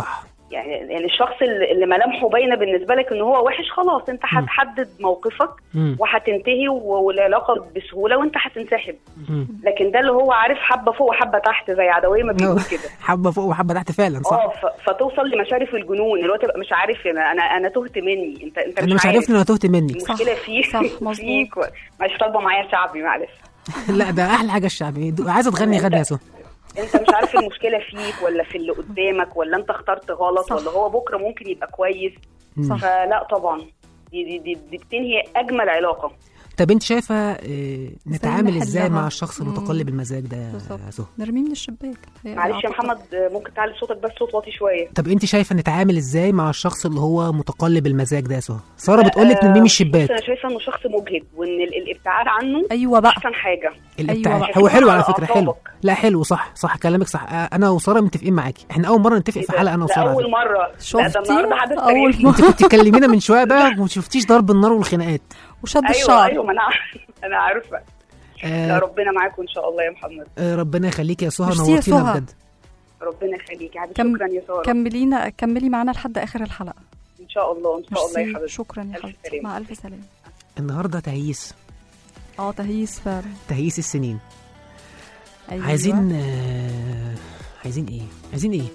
يعني يعني الشخص اللي اللي ملامحه باينه بالنسبه لك ان هو وحش خلاص انت هتحدد موقفك مم. وهتنتهي و- والعلاقه بسهوله وانت هتنسحب مم. لكن ده اللي هو عارف حبه فوق وحبه تحت زي عدويه ما بيقول كده حبه فوق وحبه تحت فعلا اه صح ف- فتوصل لمشارف الجنون اللي هو تبقى مش عارف انا انا, أنا تهت مني انت انت انا مش عارفني انا تهت منك المشكله فيك صح، مظبوط. فيك و- معلش طالبه معايا شعبي معلش لا ده احلى حاجه الشعبي دو- عايزه تغني غني يا سهى انت مش عارف المشكله فيك ولا في اللي قدامك ولا انت اخترت غلط صح. ولا هو بكره ممكن يبقى كويس صح. فلا طبعا دي دي دي, دي بتنهي اجمل علاقه طب انت شايفه آه، نتعامل ازاي نحلها؟ مع الشخص مم. المتقلب المزاج ده يا بالظبط. سهى نرميه من الشباك هي معلش يا أعتقد. محمد ممكن تعلي صوتك بس صوت واطي شويه طب انت شايفه نتعامل ازاي مع الشخص اللي هو متقلب المزاج ده يا سهى ساره بتقول لك نرميه من الشباك بص، انا شايفه انه شخص مجهد وان ال- الابتعاد عنه ايوه بقى احسن حاجه الابتعاد أيوة هو حلو على على فكره حلو أعصابك. لا حلو صح صح كلامك صح آه، انا وساره متفقين معاكي احنا اول مره نتفق في حلقه انا ده وساره على اول فكرة. مره لا ده شفتي؟ النهارده حدث أول تاريخي. مرة. انت كنت تكلمينا من شويه بقى وما شفتيش ضرب النار والخناقات وشد ايوه الشعر ايوه ما انا عارفة- انا عارفه لا آه ربنا معاكم ان شاء الله يا محمد آه ربنا يخليكي يا سهى ميرسي يا نورتينا سهى. بجد ربنا يخليك يا حبيبي كم- شكرا يا ساره كملينا كملي معانا لحد اخر الحلقه ان شاء الله ان شاء الله يا ميرسي. حبيبتي شكرا يا ألف حبيبتي سلامة. مع الف سلامه النهارده تهييس اه تهييس فعلا تهييس السنين أيوة. عايزين آه عايزين ايه عايزين ايه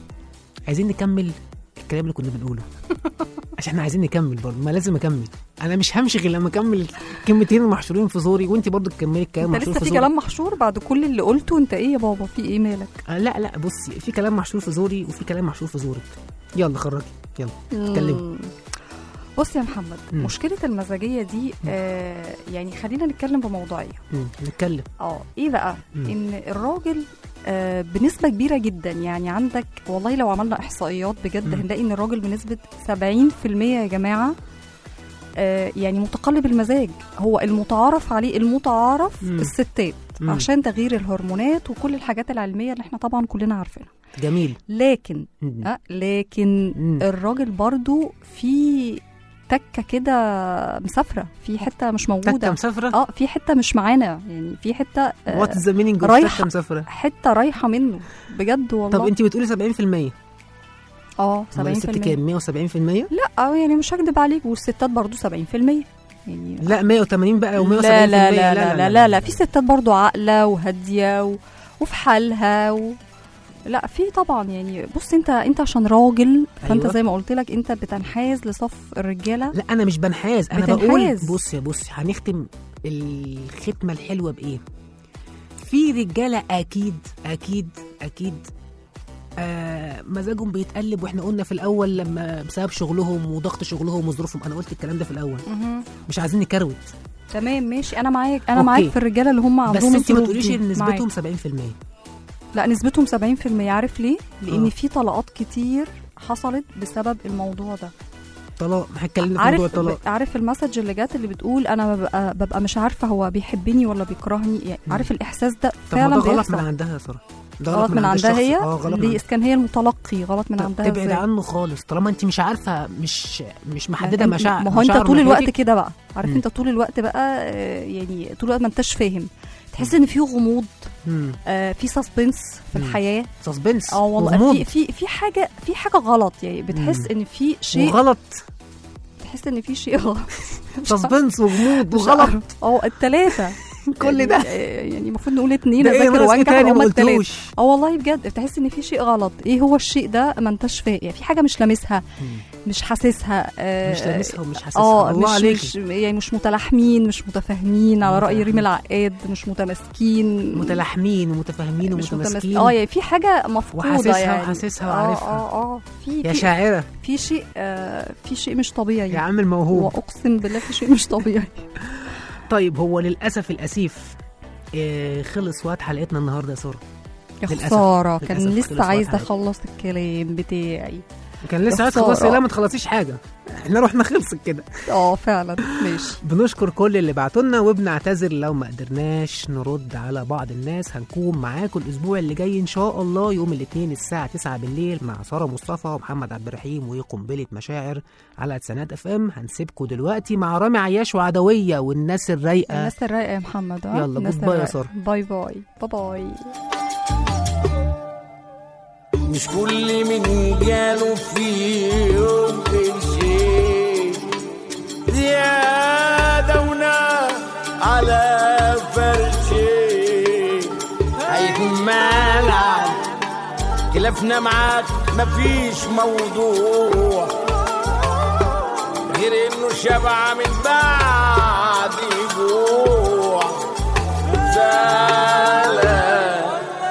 عايزين نكمل الكلام اللي كنا بنقوله عشان احنا عايزين نكمل برضه ما لازم اكمل انا مش همشي غير لما اكمل الكلمتين المحشورين في زوري وانت برضه تكملي الكلام انت محشور لسه في في زوري كلام محشور بعد كل اللي قلته انت ايه يا بابا في ايه مالك آه لا لا بصي في كلام محشور في زوري وفي كلام محشور في زورك يلا خرجي يلا اتكلمي مم. بص يا محمد مم. مشكله المزاجيه دي آه يعني خلينا نتكلم بموضوعيه مم، نتكلم اه ايه بقى مم. ان الراجل آه بنسبه كبيره جدا يعني عندك والله لو عملنا احصائيات بجد مم. هنلاقي ان الراجل بنسبه 70% يا جماعه آه يعني متقلب المزاج هو المتعارف عليه المتعارف مم. الستات مم. عشان تغيير الهرمونات وكل الحاجات العلميه اللي احنا طبعا كلنا عارفينها جميل لكن مم. أه لكن مم. الراجل برضو في تكه كده مسافره في حته مش موجوده تكه مسافره اه في حته مش معانا يعني في حته آه، وات ذا مينينج اوف رايحة. تكه مسافره حته رايحه منه بجد والله طب انت بتقولي 70% اه 70% امال الست كام 170% لا آه، يعني مش هكدب عليك والستات برضو 70% يعني لا 180 بقى و170% لا لا لا لا لا, لا, لا في ستات برضو عاقله وهاديه و... وفي حالها و... لا في طبعا يعني بص انت انت عشان راجل فانت أيوة. زي ما قلت لك انت بتنحاز لصف الرجاله لا انا مش بنحاز انا بتنحاز. بقول بص يا بص هنختم الختمه الحلوه بايه في رجاله اكيد اكيد اكيد آه مزاجهم بيتقلب واحنا قلنا في الاول لما بسبب شغلهم وضغط شغلهم وظروفهم انا قلت الكلام ده في الاول مهم. مش عايزين نكروت تمام ماشي انا معاك انا أوكي. معاك في الرجاله اللي هم بس عندهم انت ما الظروف تقوليش دي. ان نسبتهم معاك. 70% لا نسبتهم 70% عارف ليه لان آه. في طلقات كتير حصلت بسبب الموضوع ده طلاق ما هتكلمنا في موضوع عارف الطلاق عارف المسج اللي جات اللي بتقول انا ببقى, ببقى مش عارفه هو بيحبني ولا بيكرهني يعني عارف الاحساس ده طب ما فعلا ده غلط بيحصل من عندها يا ساره ده غلط من عند عندها الشخص. هي اه غلط من ليه عندها. إذا كان هي المتلقي غلط من طب عندها تبعد إزاي؟ عنه خالص طالما انت مش عارفه مش مش محدده أنت- مشاعر ما هو انت مشاعر طول الوقت ناحيتك. كده بقى عارف مم. انت طول الوقت بقى آه، يعني طول الوقت ما انتش فاهم تحس ان في غموض مم. آه، في سسبنس في مم. الحياه سسبنس اه والله وغموض. في في في حاجه في حاجه غلط يعني بتحس مم. ان في شيء وغلط تحس ان في شيء غلط سسبنس وغموض مش وغلط عارفة. اه التلاته كل ده يعني يعني المفروض نقول اتنين ده ايه اذاكر ناقص ايه وانجح تاني هما ما التلاته قلتوش اه والله بجد بتحس ان في شيء غلط ايه هو الشيء ده ما انتش فاهم يعني في حاجه مش لامسها مش حاسسها آه، مش لامسها ومش حاسسها اه الله مش عليكي مش يعني مش متلاحمين مش متفاهمين على راي ريم متلاحمين. العقاد مش متماسكين متلاحمين ومتفاهمين مش ومتماسكين متماسكين اه يعني في حاجه مفقوده وحاسسها يعني وحاسسها اه وعارفها. اه اه في يا في- شاعره في شيء آه في شيء مش طبيعي يا عم الموهوب واقسم بالله في شيء مش طبيعي طيب هو للاسف الاسيف آه خلص وقت حلقتنا النهارده يا ساره يا للأسف. خساره كان للأسف خلص لسه وقت عايزه حلقتنا. اخلص الكلام بتاعي كان لسه يا عايز تخلصي خسارة. لا ما تخلصيش حاجه احنا رحنا خلصت كده اه فعلا ماشي بنشكر كل اللي بعتوا لنا وبنعتذر لو ما قدرناش نرد على بعض الناس هنكون معاكم الاسبوع اللي جاي ان شاء الله يوم الاثنين الساعه 9 بالليل مع ساره مصطفى ومحمد عبد الرحيم وقنبله مشاعر على سنات اف ام هنسيبكم دلوقتي مع رامي عياش وعدويه والناس الرايقه الناس الرايقه يا محمد اه يلا، الناس جود باي يا الرايقة. سارة. باي باي باي باي مش كل من جاله في يوم قرشين زيادة ونار على فرشين هيتمال خلافنا معاك مفيش موضوع غير انه شبع من بعد جوع زعلان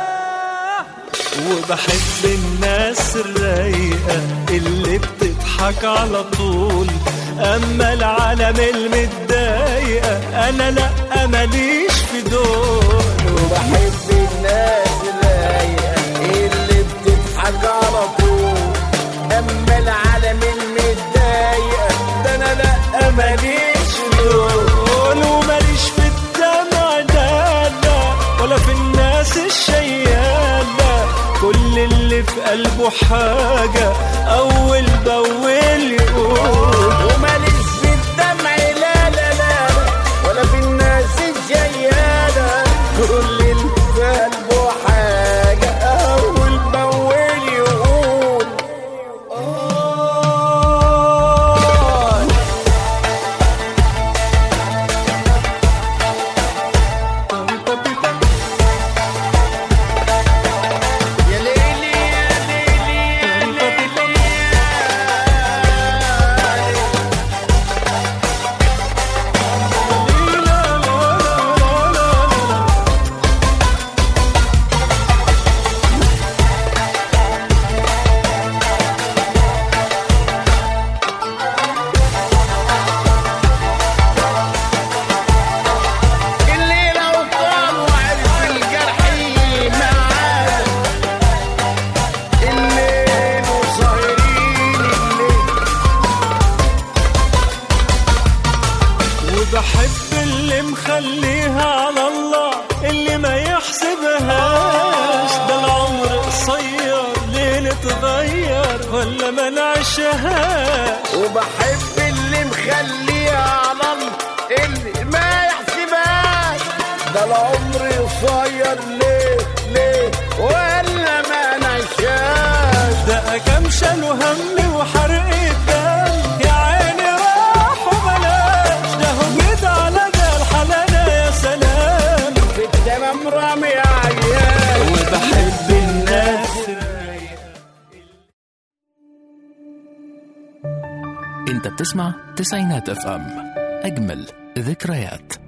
وبحب الناس الرايقة اللي بتضحك على طول أما العالم المتضايقة أنا لأ ماليش في دول وبحب الناس الرايقة اللي بتضحك على طول أما العالم المتضايقة ده أنا لأ ماليش دول وماليش في الدمع ده لا ولا في الناس الشيالة كل اللي في قلبه حاجة أول بأول يقول وماليش في الدمع لا لا لا ولا في الناس الجيالة كل اللي في قلبه حاجة أول بأول يقول آه يا ليلي يا ليلي يا ليلي الليلة وطال وعرف الجرح معانا الليل وصايرين الليل وبحب اللي مخليها على الله اللي ما يحسبهاش ده العمر قصير ليه نتغير ولا ما نعيشهاش وبحب اللي مخليها على الله اللي ما يحسبهاش ده العمر قصير ليه ليه ولا ما نعيشهاش ده كام شالوا هم وحرق الدم يا عيني راح وبلاش ده هم جد على ده الحلالة يا سلام في التمام رامي عيال وبحب الناس انت بتسمع تسعينات اف ام اجمل ذكريات